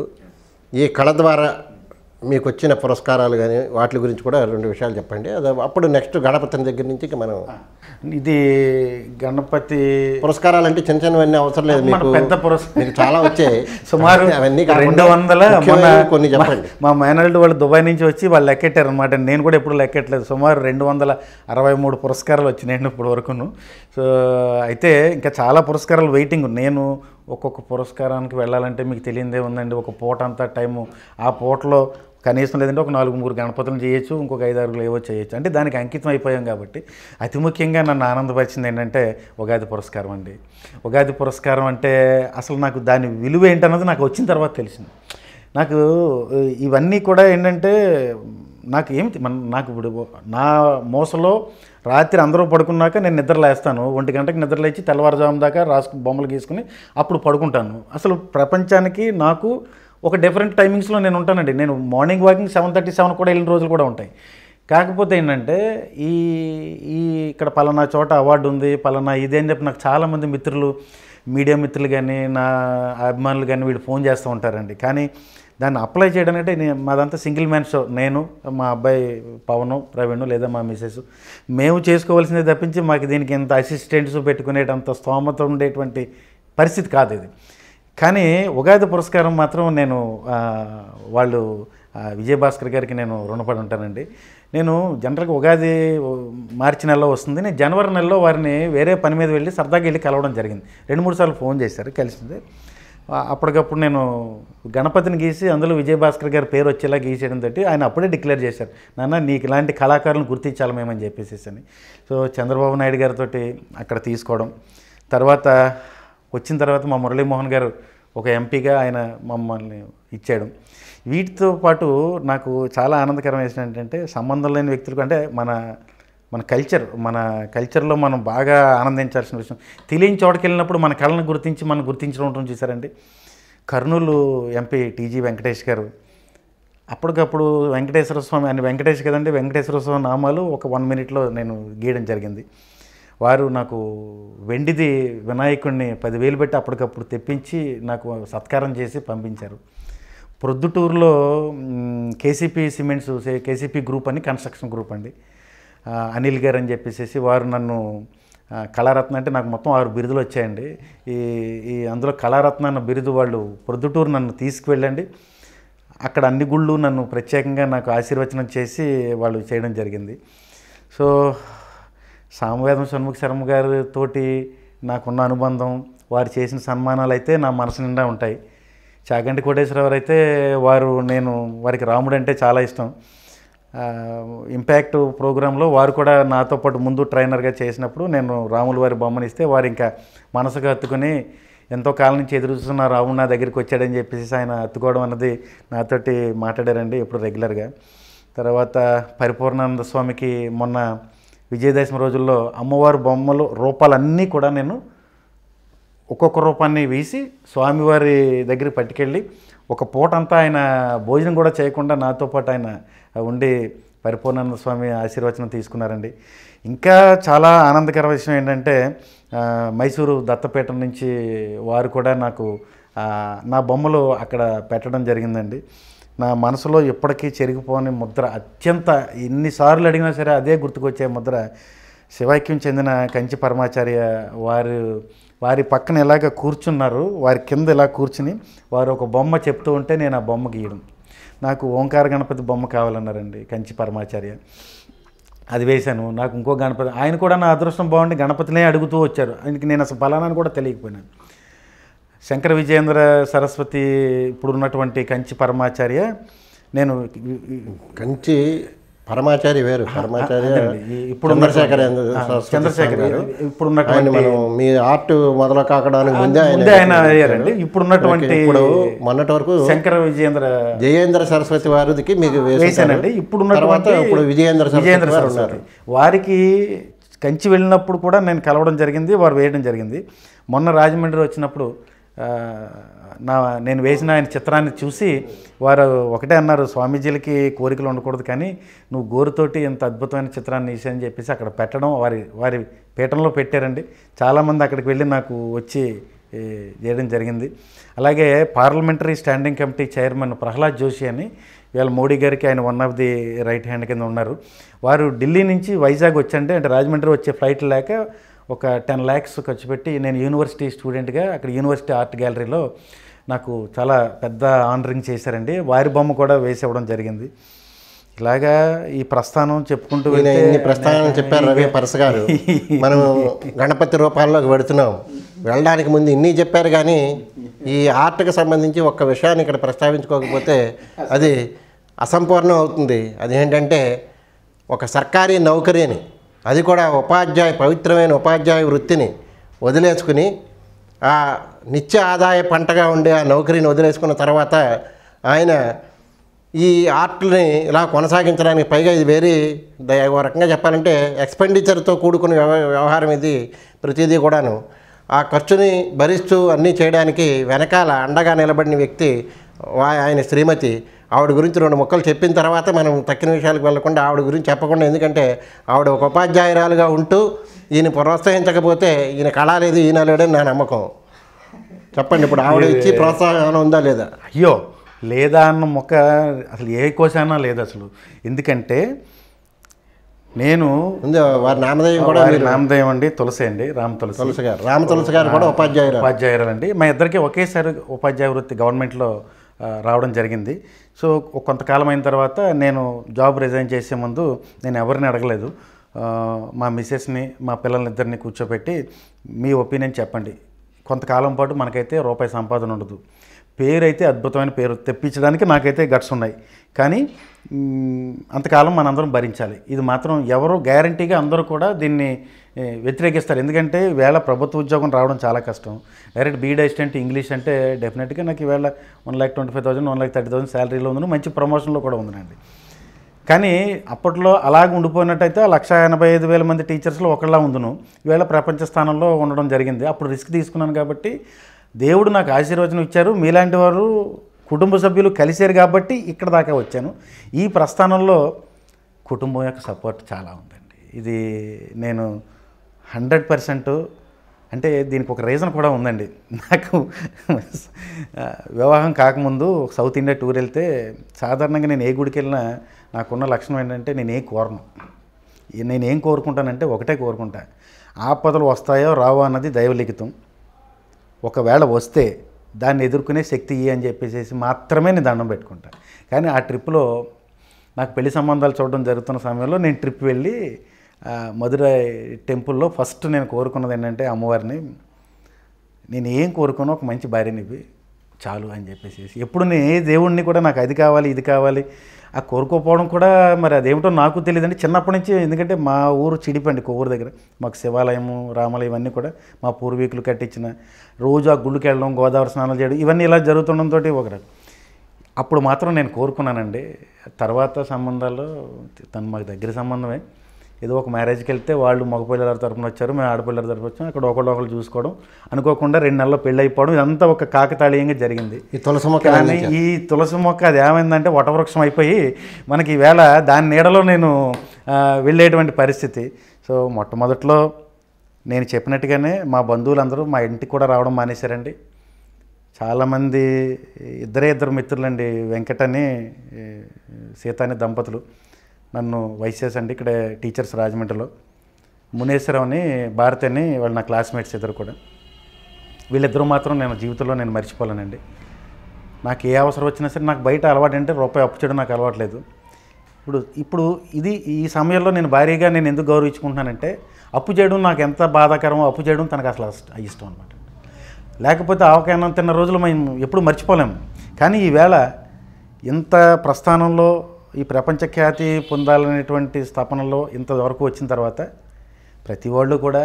ఈ కళ ద్వారా మీకు వచ్చిన పురస్కారాలు కానీ వాటి గురించి కూడా రెండు విషయాలు చెప్పండి అది అప్పుడు నెక్స్ట్ గణపతిని దగ్గర నుంచి ఇక మనం ఇది గణపతి పురస్కారాలు అంటే చిన్న చిన్నవన్నీ అవసరం లేదు మన మీకు పెద్ద పురస్కారం మీకు చాలా వచ్చాయి సుమారు అవన్నీ రెండు కాకుండా వందల మన ముఖ్యమైనవి కొన్ని చెప్పండి మా మేనల్డ్ వాళ్ళు దుబాయ్ నుంచి వచ్చి వాళ్ళు లెక్కెట్టారు అనమాట నేను కూడా ఎప్పుడు లెక్కెట్టలేదు సుమారు రెండు వందల అరవై మూడు పురస్కారాలు వచ్చినాయండి ఇప్పుడు వరకును సో అయితే ఇంకా చాలా పురస్కారాలు వెయిటింగ్ నేను ఒక్కొక్క పురస్కారానికి వెళ్ళాలంటే మీకు తెలియదే ఉందండి ఒక పూట అంతా టైము ఆ పూటలో కనీసం లేదంటే ఒక నాలుగు మూడు గణపతులు చేయొచ్చు ఇంకొక ఐదు ఆరుగురు ఏవో చేయొచ్చు అంటే దానికి అంకితం అయిపోయాం కాబట్టి అతి ముఖ్యంగా నన్ను ఆనందపరిచింది ఏంటంటే ఉగాది పురస్కారం అండి ఉగాది పురస్కారం అంటే అసలు నాకు దాని విలువ ఏంటన్నది నాకు వచ్చిన తర్వాత తెలిసింది నాకు ఆ, ఇవన్నీ కూడా ఏంటంటే నాకు ఏమిటి మన నాకు ఇప్పుడు నా మోసలో రాత్రి అందరూ పడుకున్నాక నేను నిద్ర లేస్తాను ఒంటి గంటకి నిద్ర లేచి తెల్లవారుజాము దాకా రాసుకు బొమ్మలు గీసుకుని అప్పుడు పడుకుంటాను అసలు ప్రపంచానికి నాకు ఒక డిఫరెంట్ టైమింగ్స్లో నేను ఉంటానండి నేను morning walking seven thirty seven కూడా వెళ్ళిన రోజులు కూడా ఉంటాయి కాకపోతే ఏంటంటే ఈ ఈ ఇక్కడ పలానా చోట అవార్డు ఉంది పలానా ఇదే అని చెప్పి నాకు చాలామంది మిత్రులు మీడియా మిత్రులు కానీ నా అభిమానులు కానీ వీళ్ళు ఫోన్ చేస్తూ ఉంటారండి కానీ దాన్ని అప్లై చేయడం అంటే నేను మాదంతా సింగిల్ మ్యాన్ షో నేను మా అబ్బాయి పవను ప్రవీణ్ లేదా మా మిసెస్ మేము చేసుకోవాల్సిందే తప్పించి మాకు దీనికి ఇంత అసిస్టెంట్స్ పెట్టుకునేటంత స్తోమత ఉండేటువంటి పరిస్థితి కాదు ఇది కానీ ఉగాది పురస్కారం మాత్రం నేను ఆ, వాళ్ళు ఆ, విజయభాస్కర్ గారికి నేను రుణపడి ఉంటానండి నేను జనరల్గా ఉగాది మార్చి నెలలో వస్తుంది నేను జనవరి నెలలో వారిని వేరే పని మీద వెళ్ళి సరదాగా వెళ్ళి కలవడం జరిగింది రెండు మూడు సార్లు ఫోన్ చేశారు కలిసింది ఆ, అప్పటికప్పుడు నేను గణపతిని గీసి అందులో విజయభాస్కర్ గారి పేరు వచ్చేలా గీసేయడం తోటి ఆయన అప్పుడే డిక్లేర్ చేశారు నాన్న నీకు ఇలాంటి కళాకారులను గుర్తించాలి మేమని చెప్పేసి అని సో చంద్రబాబు నాయుడు గారితో అక్కడ తీసుకోవడం తర్వాత వచ్చిన తర్వాత మా మురళీమోహన్ గారు ఒక ఎంపీగా ఆయన మమ్మల్ని ఇచ్చాడు వీటితో పాటు నాకు చాలా ఆనందకరం వేసిన ఏంటంటే సంబంధం లేని వ్యక్తులకు అంటే మన మన కల్చర్ మన కల్చర్లో మనం బాగా ఆనందించాల్సిన విషయం తెలియని చోటకి వెళ్ళినప్పుడు మన కళను గుర్తించి మనం గుర్తించడం ఉంటుంది చూసారండి కర్నూలు ఎంపీ టీజీ వెంకటేష్ గారు అప్పటికప్పుడు వెంకటేశ్వర స్వామి అని వెంకటేష్ కదండి వెంకటేశ్వర స్వామి నామాలు ఒక వన్ మినిట్లో నేను గీయడం జరిగింది వారు నాకు వెండిది వినాయకుడిని పదివేలు పెట్టి అప్పటికప్పుడు తెప్పించి నాకు సత్కారం చేసి పంపించారు ప్రొద్దుటూరులో మ్, కేసీపీ సిమెంట్స్ సే- కేసీపీ గ్రూప్ అని కన్స్ట్రక్షన్ గ్రూప్ అండి ఆ, అనిల్ గారు అని చెప్పేసి వారు నన్ను ఆ, కళారత్న అంటే నాకు మొత్తం ఆరు బిరుదులు వచ్చాయండి ఈ ఈ అందులో కళారత్న అన్న బిరుదు వాళ్ళు ప్రొద్దుటూరు నన్ను తీసుకువెళ్ళండి అక్కడ అన్ని గుళ్ళు నన్ను ప్రత్యేకంగా నాకు ఆశీర్వచనం చేసి వాళ్ళు చేయడం జరిగింది సో సామవేదం షణ్ముఖ శర్మ గారితోటి నాకున్న అనుబంధం వారు చేసిన సన్మానాలు అయితే నా మనసు నిండా ఉంటాయి చాగంటి కోటేశ్వరరావు అయితే వారు నేను వారికి రాముడు అంటే చాలా ఇష్టం ఆ, ఇంపాక్ట్ ప్రోగ్రాంలో వారు కూడా నాతో పాటు ముందు ట్రైనర్గా చేసినప్పుడు నేను రాముల వారి బొమ్మని ఇస్తే వారు ఇంకా మనసుకు హత్తుకుని ఎంతో కాలం నుంచి ఎదురు చూస్తున్న రాముడు నా దగ్గరికి వచ్చాడని చెప్పేసి ఆయన హత్తుకోవడం అన్నది నాతోటి మాట్లాడారండి ఎప్పుడు రెగ్యులర్గా తర్వాత పరిపూర్ణానంద స్వామికి మొన్న విజయదశమి రోజుల్లో అమ్మవారి బొమ్మలు రూపాలన్నీ కూడా నేను ఒక్కొక్క రూపాన్ని వేసి స్వామివారి దగ్గరికి పట్టుకెళ్ళి ఒక పూట అంతా ఆయన భోజనం కూడా చేయకుండా నాతో పాటు ఆయన ఉండి పరిపూర్ణానంద స్వామి ఆశీర్వచనం తీసుకున్నారండి ఇంకా చాలా ఆనందకర విషయం ఏంటంటే ఆ, మైసూరు దత్తపీఠం నుంచి వారు కూడా నాకు ఆ, నా బొమ్మలు అక్కడ పెట్టడం జరిగిందండి నా మనసులో ఎప్పటికీ చెరిగిపోని ముద్ర అత్యంత ఎన్నిసార్లు అడిగినా సరే అదే గుర్తుకొచ్చే ముద్ర శివైక్యం చెందిన కంచి పరమాచార్య వారు వారి పక్కన ఇలాగ కూర్చున్నారు వారి కింద ఇలా కూర్చుని వారు ఒక బొమ్మ చెప్తూ ఉంటే నేను ఆ బొమ్మ గీయడం నాకు ఓంకార గణపతి బొమ్మ కావాలన్నారండి కంచి పరమాచార్య అది వేశాను నాకు ఇంకో గణపతి ఆయన కూడా నా అదృష్టం బాగుండి గణపతినే అడుగుతూ వచ్చారు ఆయనకి నేను అసలు ఫలానాన్ని కూడా తెలియకపోయినాను శంకర విజయేంద్ర సరస్వతి ఇప్పుడు ఉన్నటువంటి కంచి పరమాచార్య నేను కంచి పరమాచారి వేరు పరమాచార్య అదేనండి. ఈ- ఇప్పుడు చంద్రశేఖర్ ఉన్నటువంటి- ఆ, సరస్వతి చంద్రశేఖర్ స్వామి గారు. ఇప్పుడు ఆయన ఉన్నటువంటి మనం మీ ఆర్ట్ మొదలు కాకడానికి ముందే ఆయన ముందే ఆయన అయ్యారండి ఇప్పుడు ఉన్నటువంటి ఓకే, ఇప్పుడు మొన్నటి వరకు శంకర విజయేంద్ర జయేంద్ర సరస్వతి వారికి మీకు వేశారు. వేశానండి ఇప్పుడు తర్వాత ఉన్నటువంటి ఇప్పుడు విజయేంద్ర సరస్వతి విజయేంద్ర వారు సరస్వతి ఉన్నారు వారికి కంచి వెళ్ళినప్పుడు కూడా నేను కలవడం జరిగింది వారు వేయడం జరిగింది మొన్న రాజమండ్రి వచ్చినప్పుడు ఆ, నా నేను వేసిన ఆయన చిత్రాన్ని చూసి వారు ఒకటే అన్నారు స్వామీజీలకి కోరికలు ఉండకూడదు కానీ నువ్వు గోరుతోటి ఇంత అద్భుతమైన చిత్రాన్ని వేసాయని చెప్పేసి అక్కడ పెట్టడం వారి వారి పీఠంలో పెట్టారండి చాలామంది అక్కడికి వెళ్ళి నాకు వచ్చి ఏ, చేయడం జరిగింది అలాగే parliamentary standing committee chairman Prahlad Joshi అని ఇవాళ మోడీ గారికి ఆయన one of the right hand కింద ఉన్నారు వారు ఢిల్లీ నుంచి వైజాగ్ వచ్చంటే అంటే రాజమండ్రి వచ్చే ఫ్లైట్ లేక ఒక టెన్ ల్యాక్స్ ఖర్చు పెట్టి నేను యూనివర్సిటీ స్టూడెంట్గా అక్కడ యూనివర్సిటీ ఆర్ట్ గ్యాలరీలో నాకు చాలా పెద్ద ఆనరింగ్ చేశారండి వారి బొమ్మ కూడా వేసి ఇవ్వడం జరిగింది ఇలాగా ఈ ప్రస్థానం చెప్పుకుంటూ ఈయన వెళ్తే ఇన్ని ప్రస్తావన చెప్పారు రవి పరస గారు మనం గణపతి రూపాల్లోకి పెడుతున్నాం వెళ్ళడానికి ముందు ఇన్ని చెప్పారు కానీ ఈ ఆర్ట్కి సంబంధించి ఒక్క విషయాన్ని ఇక్కడ ప్రస్తావించుకోకపోతే అది అసంపూర్ణం అవుతుంది అదేంటంటే ఒక సర్కారీ నౌకరీని అది కూడా ఉపాధ్యాయ పవిత్రమైన ఉపాధ్యాయ వృత్తిని వదిలేసుకుని ఆ నిత్య ఆదాయ పంటగా ఉండే ఆ నౌకరీని వదిలేసుకున్న తర్వాత ఆయన ఈ ఆర్ట్ని ఇలా కొనసాగించడానికి పైగా ఇది వేరే ద- ఒక రకంగా చెప్పాలంటే ఎక్స్పెండిచర్తో కూడుకున్న వ్యవ- వ్యవహారం ఇది ప్రతిదీ కూడాను ఆ ఖర్చుని భరిస్తూ అన్నీ చేయడానికి వెనకాల అండగా నిలబడిన వ్యక్తి వా- ఆయన శ్రీమతి ఆవిడ గురించి రెండు ముక్కలు చెప్పిన తర్వాత మనం తక్కిన విషయాలకు వెళ్లకుండా ఆవిడ గురించి చెప్పకుండా ఎందుకంటే ఆవిడ ఒక ఉపాధ్యాయురాలుగా ఉంటూ ఈయన ప్రోత్సహించకపోతే ఈయన కళ లేదు ఈయన లేడని నా నమ్మకం చెప్పండి ఇప్పుడు ఆవిడ ఇచ్చి ప్రోత్సాహం ఉందా లేదా అయ్యో లేదా అన్న మొక్క అసలు ఏ కోశానా లేదు అసలు ఎందుకంటే నేను ఉంది వారి నామధేయం కూడా వారి నామధేయం అండి తులసి అండి రామ తులసి తులసి గారు రామ తులసి గారు కూడా ఉపాధ్యాయురాలు ఉపాధ్యాయురాలండి మా ఇద్దరికి ఒకేసారి ఉపాధ్యాయ వృత్తి గవర్నమెంట్లో ఆ, రావడం జరిగింది సో ఒక కొంతకాలం అయిన తర్వాత నేను జాబ్ రిజైన్ చేసే ముందు నేను ఎవరిని అడగలేదు ఆ, మా మిస్సెస్ని మా పిల్లలిద్దరిని కూర్చోబెట్టి మీ ఒపీనియన్ చెప్పండి కొంతకాలం పాటు మనకైతే రూపాయి సంపాదన ఉండదు పేరు అయితే అద్భుతమైన పేరు తెప్పించడానికి నాకైతే గట్స్ ఉన్నాయి కానీ మ్, అంతకాలం మనందరం భరించాలి ఇది మాత్రం ఎవరు గ్యారంటీగా అందరూ కూడా దీన్ని ఏ, వ్యతిరేకిస్తారు ఎందుకంటే వేళ ప్రభుత్వ ఉద్యోగం రావడం చాలా కష్టం డైరెక్ట్ బీడ్ అసిస్టెంట్ ఇంగ్లీష్ అంటే డెఫినెట్గా నాకు ఈవేళ one lakh twenty five thousand one lakh thirty thousand శాలరీలో ఉందని మంచి ప్రమోషన్లో కూడా ఉందండి కానీ అప్పట్లో అలాగ ఉండిపోయినట్టయితే ఆ లక్ష ఎనభై ఐదు వేల మంది టీచర్స్లో ఒకళ్ళ ఉందును ఈవేళ ప్రపంచ స్థానంలో ఉండడం జరిగింది అప్పుడు రిస్క్ తీసుకున్నాను కాబట్టి దేవుడు నాకు ఆశీర్వచనం ఇచ్చారు మీలాంటి వారు కుటుంబ సభ్యులు కలిశారు కాబట్టి ఇక్కడ దాకా వచ్చాను ఈ ప్రస్థానంలో కుటుంబం యొక్క సపోర్ట్ చాలా ఉందండి ఇది నేను హండ్రెడ్ పర్సెంట్ అంటే దీనికి ఒక రీజన్ కూడా ఉందండి నాకు ఆ, వివాహం కాకముందు సౌత్ ఇండియా టూర్ వెళ్తే సాధారణంగా నేను ఏ గుడికి వెళ్ళినా నాకున్న లక్షణం ఏంటంటే నేను ఏం కోరను ఈ- నేను ఏం కోరుకుంటానంటే ఒకటే కోరుకుంటా ఆపదలు వస్తాయో రావో అన్నది దైవలిఖితం ఒకవేళ వస్తే దాన్ని ఎదుర్కొనే శక్తి ఇయ్యి అని చెప్పేసి మాత్రమే నేను దండం పెట్టుకుంటా కానీ ఆ ట్రిప్లో నాకు పెళ్లి సంబంధాలు చూడడం జరుగుతున్న సమయంలో నేను ట్రిప్ వెళ్ళి ఆ, మధురై టెంపుల్లో ఫస్ట్ నేను కోరుకున్నది ఏంటంటే అమ్మవారిని నేను ఏం కోరుకున్నా ఒక మంచి భార్యని ఇవ్వి చాలు అని చెప్పేసి ఎప్పుడు నేను ఏ దేవుణ్ణి కూడా నాకు అది కావాలి ఇది కావాలి ఆ కోరుకోపోవడం కూడా మరి అదేమిటో నాకు తెలియదండి చిన్నప్పటి నుంచి ఎందుకంటే మా ఊరు చిడిపండి కొవ్వూరు దగ్గర మాకు శివాలయము రామాలయం ఇవన్నీ కూడా మా పూర్వీకులు కట్టించిన రోజు ఆ గుళ్ళకి వెళ్ళడం గోదావరి స్నానాలు చేయడం ఇవన్నీ ఇలా జరుగుతుండడంతో ఒకటి అప్పుడు మాత్రం నేను కోరుకున్నానండి తర్వాత సంబంధాల్లో తను మాకు దగ్గర సంబంధమే ఏదో ఒక మ్యారేజ్కి వెళ్తే వాళ్ళు మగపిల్లల తరపున వచ్చారు మేము ఆడపిల్లల తరపున వచ్చాం అక్కడ ఒకళ్ళు ఒకళ్ళు చూసుకోవడం అనుకోకుండా రెండు నెలల్లో పెళ్ళి అయిపోవడం ఇదంతా ఒక కాకతాళీయంగా జరిగింది ఈ తులసి మొక్క కానీ ఈ తులసి మొక్క అది ఏమైందంటే వటవృక్షం అయిపోయి మనకి ఈవేళ దాని నీడలో నేను ఆ, వెళ్ళేటువంటి పరిస్థితి సో మొట్టమొదట్లో నేను చెప్పినట్టుగానే మా బంధువులందరూ మా ఇంటికి కూడా రావడం మానేశారండి చాలామంది ఇద్దరే ఇద్దరు మిత్రులండి వెంకట్ అని ఏ, సీత అనే దంపతులు నన్ను వైసెస్ అండి ఇక్కడ టీచర్స్ రాజమండ్రిలో మునేశ్వరం అని భారతి అని వాళ్ళు నా క్లాస్మేట్స్ ఇద్దరు కూడా వీళ్ళిద్దరూ మాత్రం నేను జీవితంలో నేను మర్చిపోలేనండి నాకు ఏ అవసరం వచ్చినా సరే నాకు బయట అలవాటు అంటే రూపాయి అప్పు చేయడం నాకు అలవాట్లేదు ఇప్పుడు ఇప్పుడు ఇది ఈ సమయంలో నేను భారీగా నేను ఎందుకు గౌరవించుకుంటున్నానంటే అప్పు చేయడం నాకు ఎంత బాధాకరమో అప్పు చేయడం తనకు అసలు అష్ట- ఇష్టం అనమాట లేకపోతే ఆవకాయనం తిన్న రోజులు మేము ఎప్పుడు మర్చిపోలేము కానీ ఈవేళ ఇంత ప్రస్థానంలో ఈ ప్రపంచ ఖ్యాతి పొందాలనేటువంటి స్థాపనలో ఇంతవరకు వచ్చిన తర్వాత ప్రతి వాళ్ళు కూడా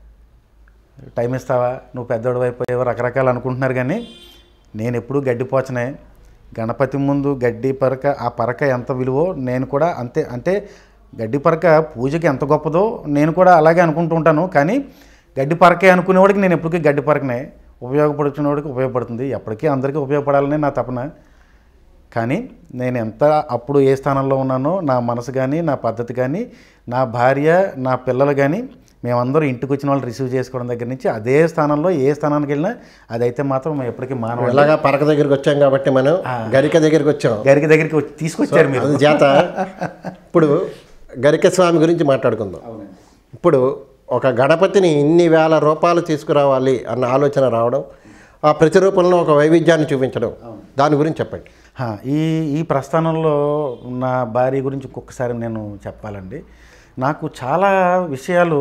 టైం ఇస్తావా నువ్వు పెద్దోడు అయిపోయావు రకరకాలు అనుకుంటున్నారు కానీ నేను ఎప్పుడూ గడ్డిపోచనే గణపతి ముందు గడ్డి పరక ఆ పరక ఎంత విలువో నేను కూడా అంతే అంటే గడ్డి పరక పూజకి ఎంత గొప్పదో నేను కూడా అలాగే అనుకుంటూ ఉంటాను కానీ గడ్డి పరకే అనుకునేవాడికి నేను ఎప్పటికీ గడ్డి పరకనే ఉపయోగపడుతున్నవాడికి ఉపయోగపడుతుంది ఎప్పటికీ అందరికీ ఉపయోగపడాలనే నా తపన కానీ నేను ఎంత అప్పుడు ఏ స్థానంలో ఉన్నానో నా మనసు కానీ నా పద్ధతి కానీ నా భార్య నా పిల్లలు కానీ మేమందరూ ఇంటికి వచ్చిన వాళ్ళు రిసీవ్ చేసుకోవడం దగ్గర నుంచి అదే స్థానంలో ఏ స్థానానికి వెళ్ళినా అదైతే మాత్రం మేము ఎప్పటికీ మానవ ఎలాగా పరక దగ్గరికి వచ్చాం కాబట్టి మనం గరిక దగ్గరికి వచ్చాం గారికి దగ్గరికి వచ్చి తీసుకొచ్చారు మీరు అది చేత ఇప్పుడు గరిక స్వామి గురించి మాట్లాడుకుందాం ఇప్పుడు ఒక గణపతిని ఇన్ని వేల రూపాయలు తీసుకురావాలి అన్న ఆలోచన రావడం ఆ ప్రతిరూపంలో ఒక వైవిధ్యాన్ని చూపించడం దాని గురించి చెప్పండి హా, ఈ ఈ ప్రస్థానంలో నా భార్య గురించి ఇంకొకసారి నేను చెప్పాలండి నాకు చాలా విషయాలు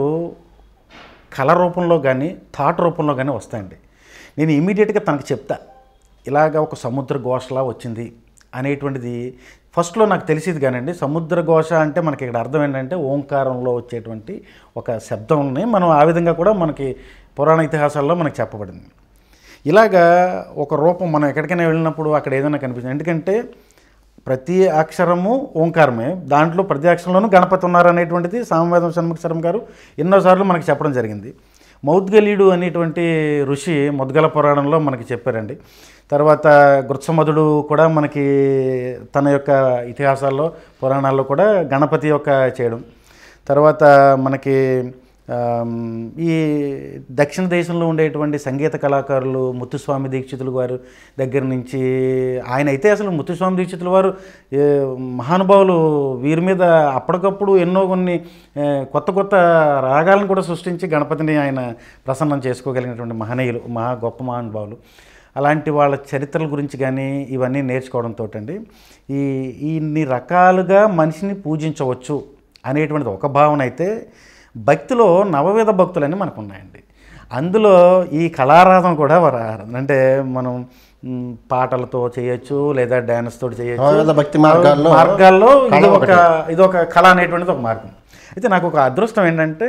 కళ రూపంలో కానీ థాట్ రూపంలో కానీ వస్తాయండి నేను ఇమీడియట్గా తనకు చెప్తా ఇలాగ ఒక సముద్ర ఘోషలా వచ్చింది అనేటువంటిది ఫస్ట్లో నాకు తెలిసేది కానండి సముద్ర ఘోష అంటే మనకి ఇక్కడ అర్థం ఏంటంటే ఓంకారంలో వచ్చేటువంటి ఒక శబ్దంని మనం ఆ విధంగా కూడా మనకి పురాణ ఇతిహాసాల్లో మనకు చెప్పబడింది ఇలాగా ఒక రూపం మనం ఎక్కడికైనా వెళ్ళినప్పుడు అక్కడ ఏదైనా కనిపిస్తుంది ఎందుకంటే ప్రతి అక్షరము ఓంకారమే దాంట్లో ప్రతి అక్షరంలోనూ గణపతి ఉన్నారు అనేటువంటిది సామవేదం షణ్ముఖ శర్మ గారు ఎన్నోసార్లు మనకి చెప్పడం జరిగింది మౌద్గలీయుడు అనేటువంటి ఋషి ముద్గల పురాణంలో మనకి చెప్పారండి తర్వాత గృత్సమధుడు కూడా మనకి తన యొక్క ఇతిహాసాల్లో పురాణాల్లో కూడా గణపతి యొక్క చేయడం తర్వాత మనకి ఆమ్, ఈ దక్షిణ దేశంలో ఉండేటువంటి సంగీత కళాకారులు ముత్తుస్వామి దీక్షితులు వారు దగ్గర నుంచి ఆయన అయితే అసలు ముత్తుస్వామి దీక్షితుల వారు ఏ, మహానుభావులు వీరి మీద అప్పటికప్పుడు ఎన్నో కొన్ని ఏ, కొత్త కొత్త రాగాలను కూడా సృష్టించి గణపతిని ఆయన ప్రసన్నం చేసుకోగలిగినటువంటి మహనీయులు మహా గొప్ప మహానుభావులు అలాంటి వాళ్ళ చరిత్రల గురించి కానీ ఇవన్నీ నేర్చుకోవడంతో అండి ఈ ఇన్ని రకాలుగా మనిషిని పూజించవచ్చు అనేటువంటిది ఒక భావన అయితే భక్తిలో నవవిధ భక్తులని మనకు ఉన్నాయండి అందులో ఈ కళారాధన కూడా వర- అంటే మనం మ్, పాటలతో చేయొచ్చు లేదా డ్యాన్స్ తోటి చేయొచ్చు నవవిధ భక్తి మార్గాల్లో మార్గాల్లో ఇది కళ ఒక ఇది ఒక కళ అనేటువంటిది ఒక మార్గం అయితే నాకు ఒక అదృష్టం ఏంటంటే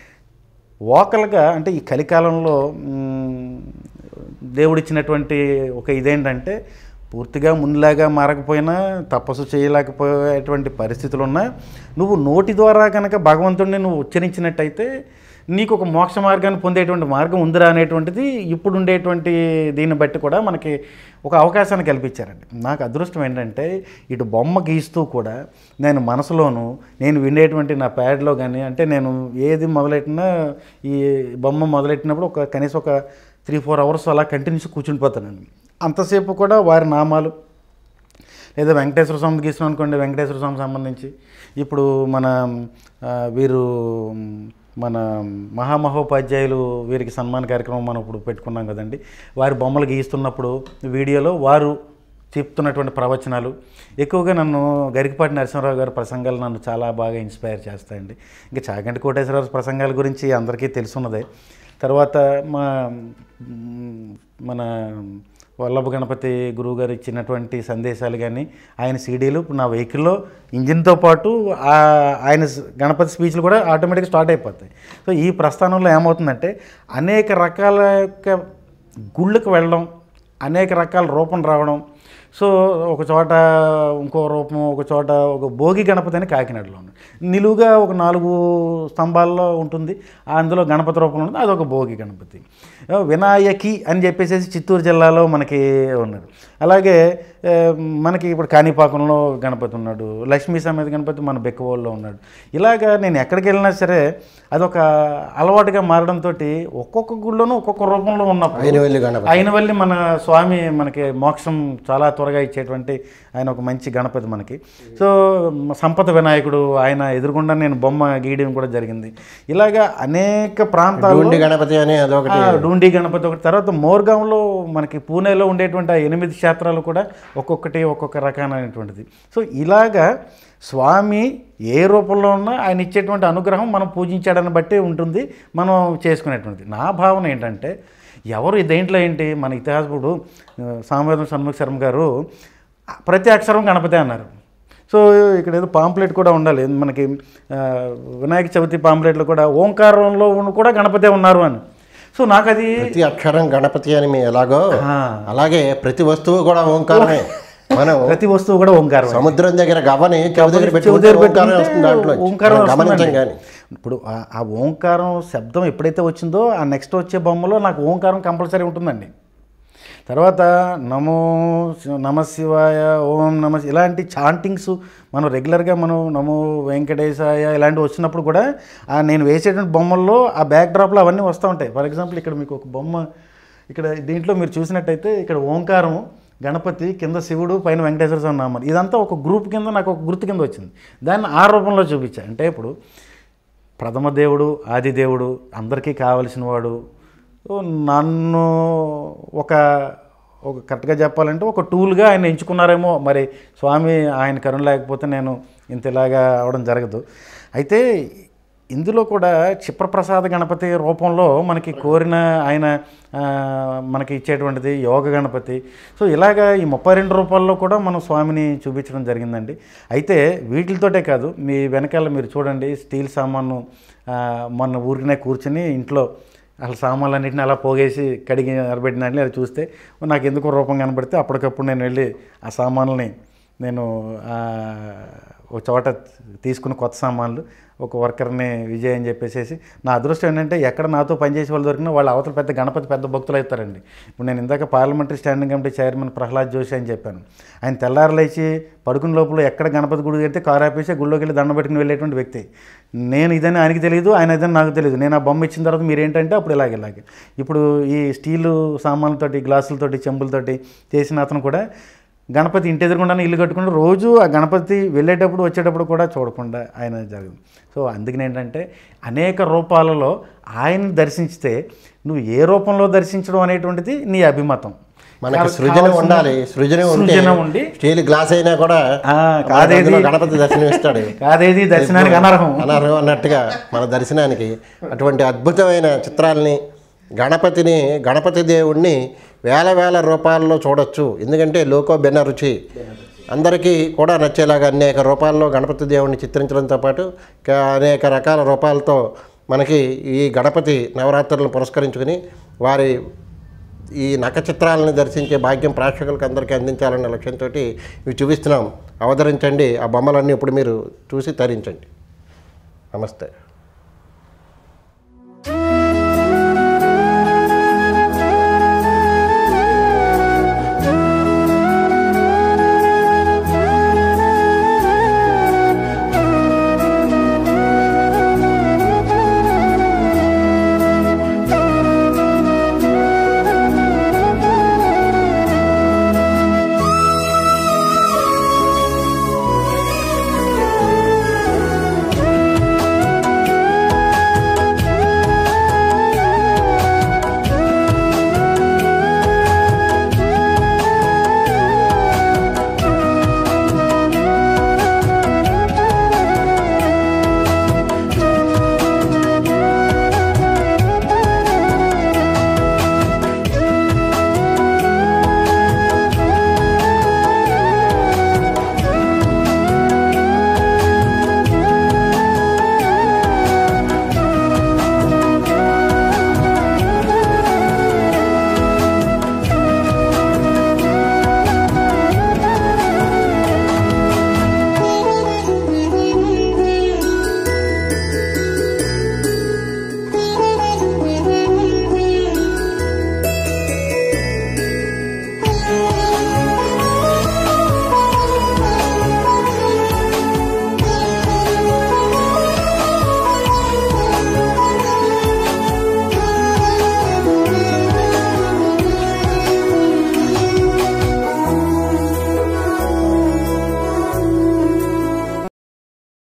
ఓకల్గా అంటే ఈ కలికాలంలో మ్, దేవుడిచ్చినటువంటి ఒక ఇదేంటంటే పూర్తిగా ముందులాగా మారకపోయినా తపస్సు చేయలేకపోయేటువంటి పరిస్థితులు ఉన్నా నువ్వు నోటి ద్వారా కనుక భగవంతుడిని నువ్వు ఉచ్చరించినట్టయితే నీకు ఒక మోక్ష మార్గాన్ని పొందేటువంటి మార్గం ఉందిరా అనేటువంటిది ఇప్పుడు ఉండేటువంటి దీన్ని బట్టి కూడా మనకి ఒక అవకాశాన్ని కల్పించారండి నాకు అదృష్టం ఏంటంటే ఇటు బొమ్మ గీస్తూ కూడా నేను మనసులోను నేను వినేటువంటి నా ప్యాడ్లో కానీ అంటే నేను ఏది మొదలెట్టినా ఈ బొమ్మ మొదలెట్టినప్పుడు ఒక కనీసం ఒక త్రీ ఫోర్ అవర్స్ అలా కంటిన్యూస్ కూర్చుండిపోతానండి అంతసేపు కూడా వారి నామాలు లేదా వెంకటేశ్వర స్వామి గీస్తున్నాం అనుకోండి వెంకటేశ్వర స్వామి సంబంధించి ఇప్పుడు మన ఆ, వీరు మన మహామహోపాధ్యాయులు వీరికి సన్మాన కార్యక్రమం మనం ఇప్పుడు పెట్టుకున్నాం కదండి వారి బొమ్మలు గీస్తున్నప్పుడు వీడియోలో వారు చెప్తున్నటువంటి ప్రవచనాలు ఎక్కువగా నన్ను గరికపాటి నరసింహరావు గారి ప్రసంగాలు నన్ను చాలా బాగా ఇన్స్పైర్ చేస్తాయండి ఇంకా చాగంటి కోటేశ్వరరావు ప్రసంగాల గురించి అందరికీ తెలుసున్నదే తర్వాత మా మ్, మన వల్లభ గణపతి గురువు గారు ఇచ్చినటువంటి సందేశాలు కానీ ఆయన సీడీలు ఇప్పుడు నా వెహికల్లో ఇంజిన్తో పాటు ఆ- ఆయన స్- గణపతి స్పీచ్లు కూడా ఆటోమేటిక్గా స్టార్ట్ అయిపోతాయి సో ఈ ప్రస్థానంలో ఏమవుతుందంటే అనేక రకాల యొక్క గుళ్ళకు వెళ్ళడం అనేక రకాల రూపం రావడం సో ఒక చోట ఇంకో రూపం ఒక చోట ఒక భోగి గణపతి అని కాకినాడలో ఉంది నిలువుగా ఒక నాలుగు స్తంభాల్లో ఉంటుంది అందులో గణపతి రూపంలో ఉంటుంది అది ఒక భోగి గణపతి ఆ, వినాయకి అని చెప్పేసి చిత్తూరు జిల్లాలో మనకి ఉన్నారు అలాగే ఆ, మనకి ఇప్పుడు కాణిపాకంలో గణపతి ఉన్నాడు లక్ష్మీ సమేత గణపతి మన బెక్కవోల్లో ఉన్నాడు ఇలాగా నేను ఎక్కడికి వెళ్ళినా సరే అదొక అలవాటుగా మారడంతో ఒక్కొక్క గుళ్ళోనూ ఒక్కొక్క రూపంలో ఉన్నప్పుడు అయినవల్లి గణపతి ఆయన వల్ల మన స్వామి మనకి మోక్షం చాలా త్వరగా ఇచ్చేటువంటి ఆయన ఒక మంచి గణపతి మనకి సో సంపద వినాయకుడు ఆయన ఎదురుగుండా నేను బొమ్మ గీయడం కూడా జరిగింది ఇలాగా అనేక ప్రాంతాల్లో డూండి గణపతి అని అదొకటి ఆ, డూండి గణపతి ఒకటి తర్వాత మోర్గాంలో మనకి పూణేలో ఉండేటువంటి ఆ ఎనిమిది క్షేత్రాలు కూడా ఒక్కొక్కటి ఒక్కొక్క రకాలైనటువంటిది సో ఇలాగా స్వామి ఏ రూపంలో ఉన్నా ఆయన ఇచ్చేటువంటి అనుగ్రహం మనం పూజించాడని బట్టి ఉంటుంది మనం చేసుకునేటువంటిది నా భావన ఏంటంటే ఎవరు ఈ దేంట్లో ఏంటి మన ఇతిహాసకుడు ఆ, సామవేదం షణ్ముఖ శర్మ గారు ప్రతి అక్షరం గణపతి అన్నారు సో ఇక్కడ ఏదో పాంప్లెట్ కూడా ఉండాలి మనకి ఆ, వినాయక చవితి పాంప్లెట్లో కూడా ఓంకారంలో ఉన్న- కూడా గణపతే ఉన్నారు అని సో నాకు అది ప్రతి అక్షరం గణపతి అని మీ ఎలాగో ఆ, అలాగే ప్రతి వస్తువు కూడా ఓంకారమే మనం ప్రతి వస్తువు కూడా ఓంకారం సముద్రం దగ్గర గవ్వని చెవి దగ్గర చెవి పెట్టుకుంటే దగ్గర ఓంకారం పెట్టుకుంటే వస్తుంది దాంట్లో ఓంకారం మనం గమనించం వస్తుందండి. కానీ ఇప్పుడు ఆ- ఆ ఓంకారం శబ్దం ఎప్పుడైతే వచ్చిందో ఆ నెక్స్ట్ వచ్చే బొమ్మలో నాకు ఓంకారం కంపల్సరీ ఉంటుందండి తర్వాత నమో శివ- నమ శివాయ ఓం నమ శి- ఇలాంటి చాంటింగ్స్ మనం రెగ్యులర్గా మనం నమో వెంకటేశాయ ఇలాంటివి వచ్చినప్పుడు కూడా ఆ నేను వేసేటువంటి బొమ్మల్లో ఆ బ్యాక్ డ్రాప్లో అవన్నీ వస్తూ ఉంటాయి ఫర్ ఎగ్జాంపుల్ ఇక్కడ మీకు ఒక బొమ్మ ఇక్కడ దీంట్లో మీరు చూసినట్టయితే ఇక్కడ ఓంకారం గణపతి కింద శివుడు పైన వెంకటేశ్వర స్వామి నామాలు ఇదంతా ఒక గ్రూప్ కింద నాకు ఒక గుర్తు కింద వచ్చింది దాన్ని ఆ రూపంలో చూపించా అంటే ఇప్పుడు ప్రథమ దేవుడు ఆది దేవుడు అందరికీ కావలసిన వాడు ఓ నన్ను ఒక ఒక కరెక్ట్గా చెప్పాలంటే ఒక టూల్గా ఆయన ఎంచుకున్నారేమో మరి స్వామి ఆయన కరుణ లేకపోతే నేను ఇంత ఇలాగా అవడం జరగదు అయితే ఇందులో కూడా క్షిప్రప్రసాద గణపతి రూపంలో మనకి కోరిన ఆయన ఆ, మనకి ఇచ్చేటువంటిది యోగ గణపతి సో ఇలాగా ఈ ముప్పై రెండు రూపాయల్లో కూడా మనం స్వామిని చూపించడం జరిగిందండి అయితే వీటితోటే కాదు మీ వెనకాల మీరు చూడండి స్టీల్ సామాను ఆ, మొన్న ఊరికనే కూర్చుని ఇంట్లో అసలు సామాన్లన్నింటిని అలా పోగేసి కడిగి నిలబెట్టినట్లు అది చూస్తే నాకు ఎందుకో రూపం కనబడితే అప్పటికప్పుడు నేను వెళ్ళి ఆ సామాన్లని నేను ఆ, ఒక చోట తీసుకుని కొత్త సామాన్లు ఒక వర్కర్ని విజయ్ అని చెప్పేసి నా అదృష్టం ఏంటంటే ఎక్కడ నాతో పనిచేసే వాళ్ళు దొరికినా వాళ్ళు అవతల పెద్ద గణపతి పెద్ద భక్తులు అవుతారండి ఇప్పుడు నేను ఇందాక parliamentary standing committee chairman Prahlad Joshi అని చెప్పాను ఆయన తెల్లారు లేచి పడుకున్న లోపల ఎక్కడ గణపతి గుడి వెళ్తే కారు ఆపేసి గుళ్ళోకి వెళ్ళి దండం పెట్టుకుని వెళ్ళేటువంటి వ్యక్తి నేను ఇదని ఆయనకి తెలియదు ఆయన ఇదని నాకు తెలియదు నేను ఆ బొమ్మ ఇచ్చిన తర్వాత మీరు ఏంటంటే అప్పుడు ఇలాగే ఇలాగే ఇప్పుడు ఈ స్టీలు సామాన్లతోటి గ్లాసులతోటి చెంబులతోటి చేసిన అతను కూడా గణపతి ఇంటి ఎదురుకుండానే ఇల్లు కట్టుకుంటూ రోజు ఆ గణపతి వెళ్ళేటప్పుడు వచ్చేటప్పుడు కూడా చూడకుండా ఆయన జరగదు సో అందుకని ఏంటంటే అనేక రూపాలలో ఆయన దర్శించితే నువ్వు ఏ రూపంలో దర్శించడం అనేటువంటిది నీ అభిమతం మనకి కావ- సృజన కావాల్సిన- ఉండాలి సృజన ఉంటే సృజన ఉండి స్టీల్ గ్లాస్ అయినా కూడా ఆ, మనకి కాదేది అందులో గణపతి దర్శనం ఇస్తాడు కాదేది దర్శనానికి అనర్హం అనర్హం అన్నట్టుగా మన దర్శనానికి అటువంటి అద్భుతమైన చిత్రాలని గణపతిని గణపతి దేవుణ్ణి వేల వేల రూపాయల్లో చూడొచ్చు ఎందుకంటే లోకో భిన్న రుచి అందరికీ కూడా నచ్చేలాగా అనేక రూపాల్లో గణపతి దేవుణ్ణి చిత్రించడంతో పాటు క- అనేక రకాల రూపాలతో మనకి ఈ గణపతి నవరాత్రులను పురస్కరించుకుని వారి ఈ నఖ చిత్రాలను దర్శించే భాగ్యం ప్రేక్షకులకు అందరికీ అందించాలన్న లక్ష్యంతో ఇవి చూపిస్తున్నాం అవతరించండి ఆ బొమ్మలన్నీ ఇప్పుడు మీరు చూసి తరించండి నమస్తే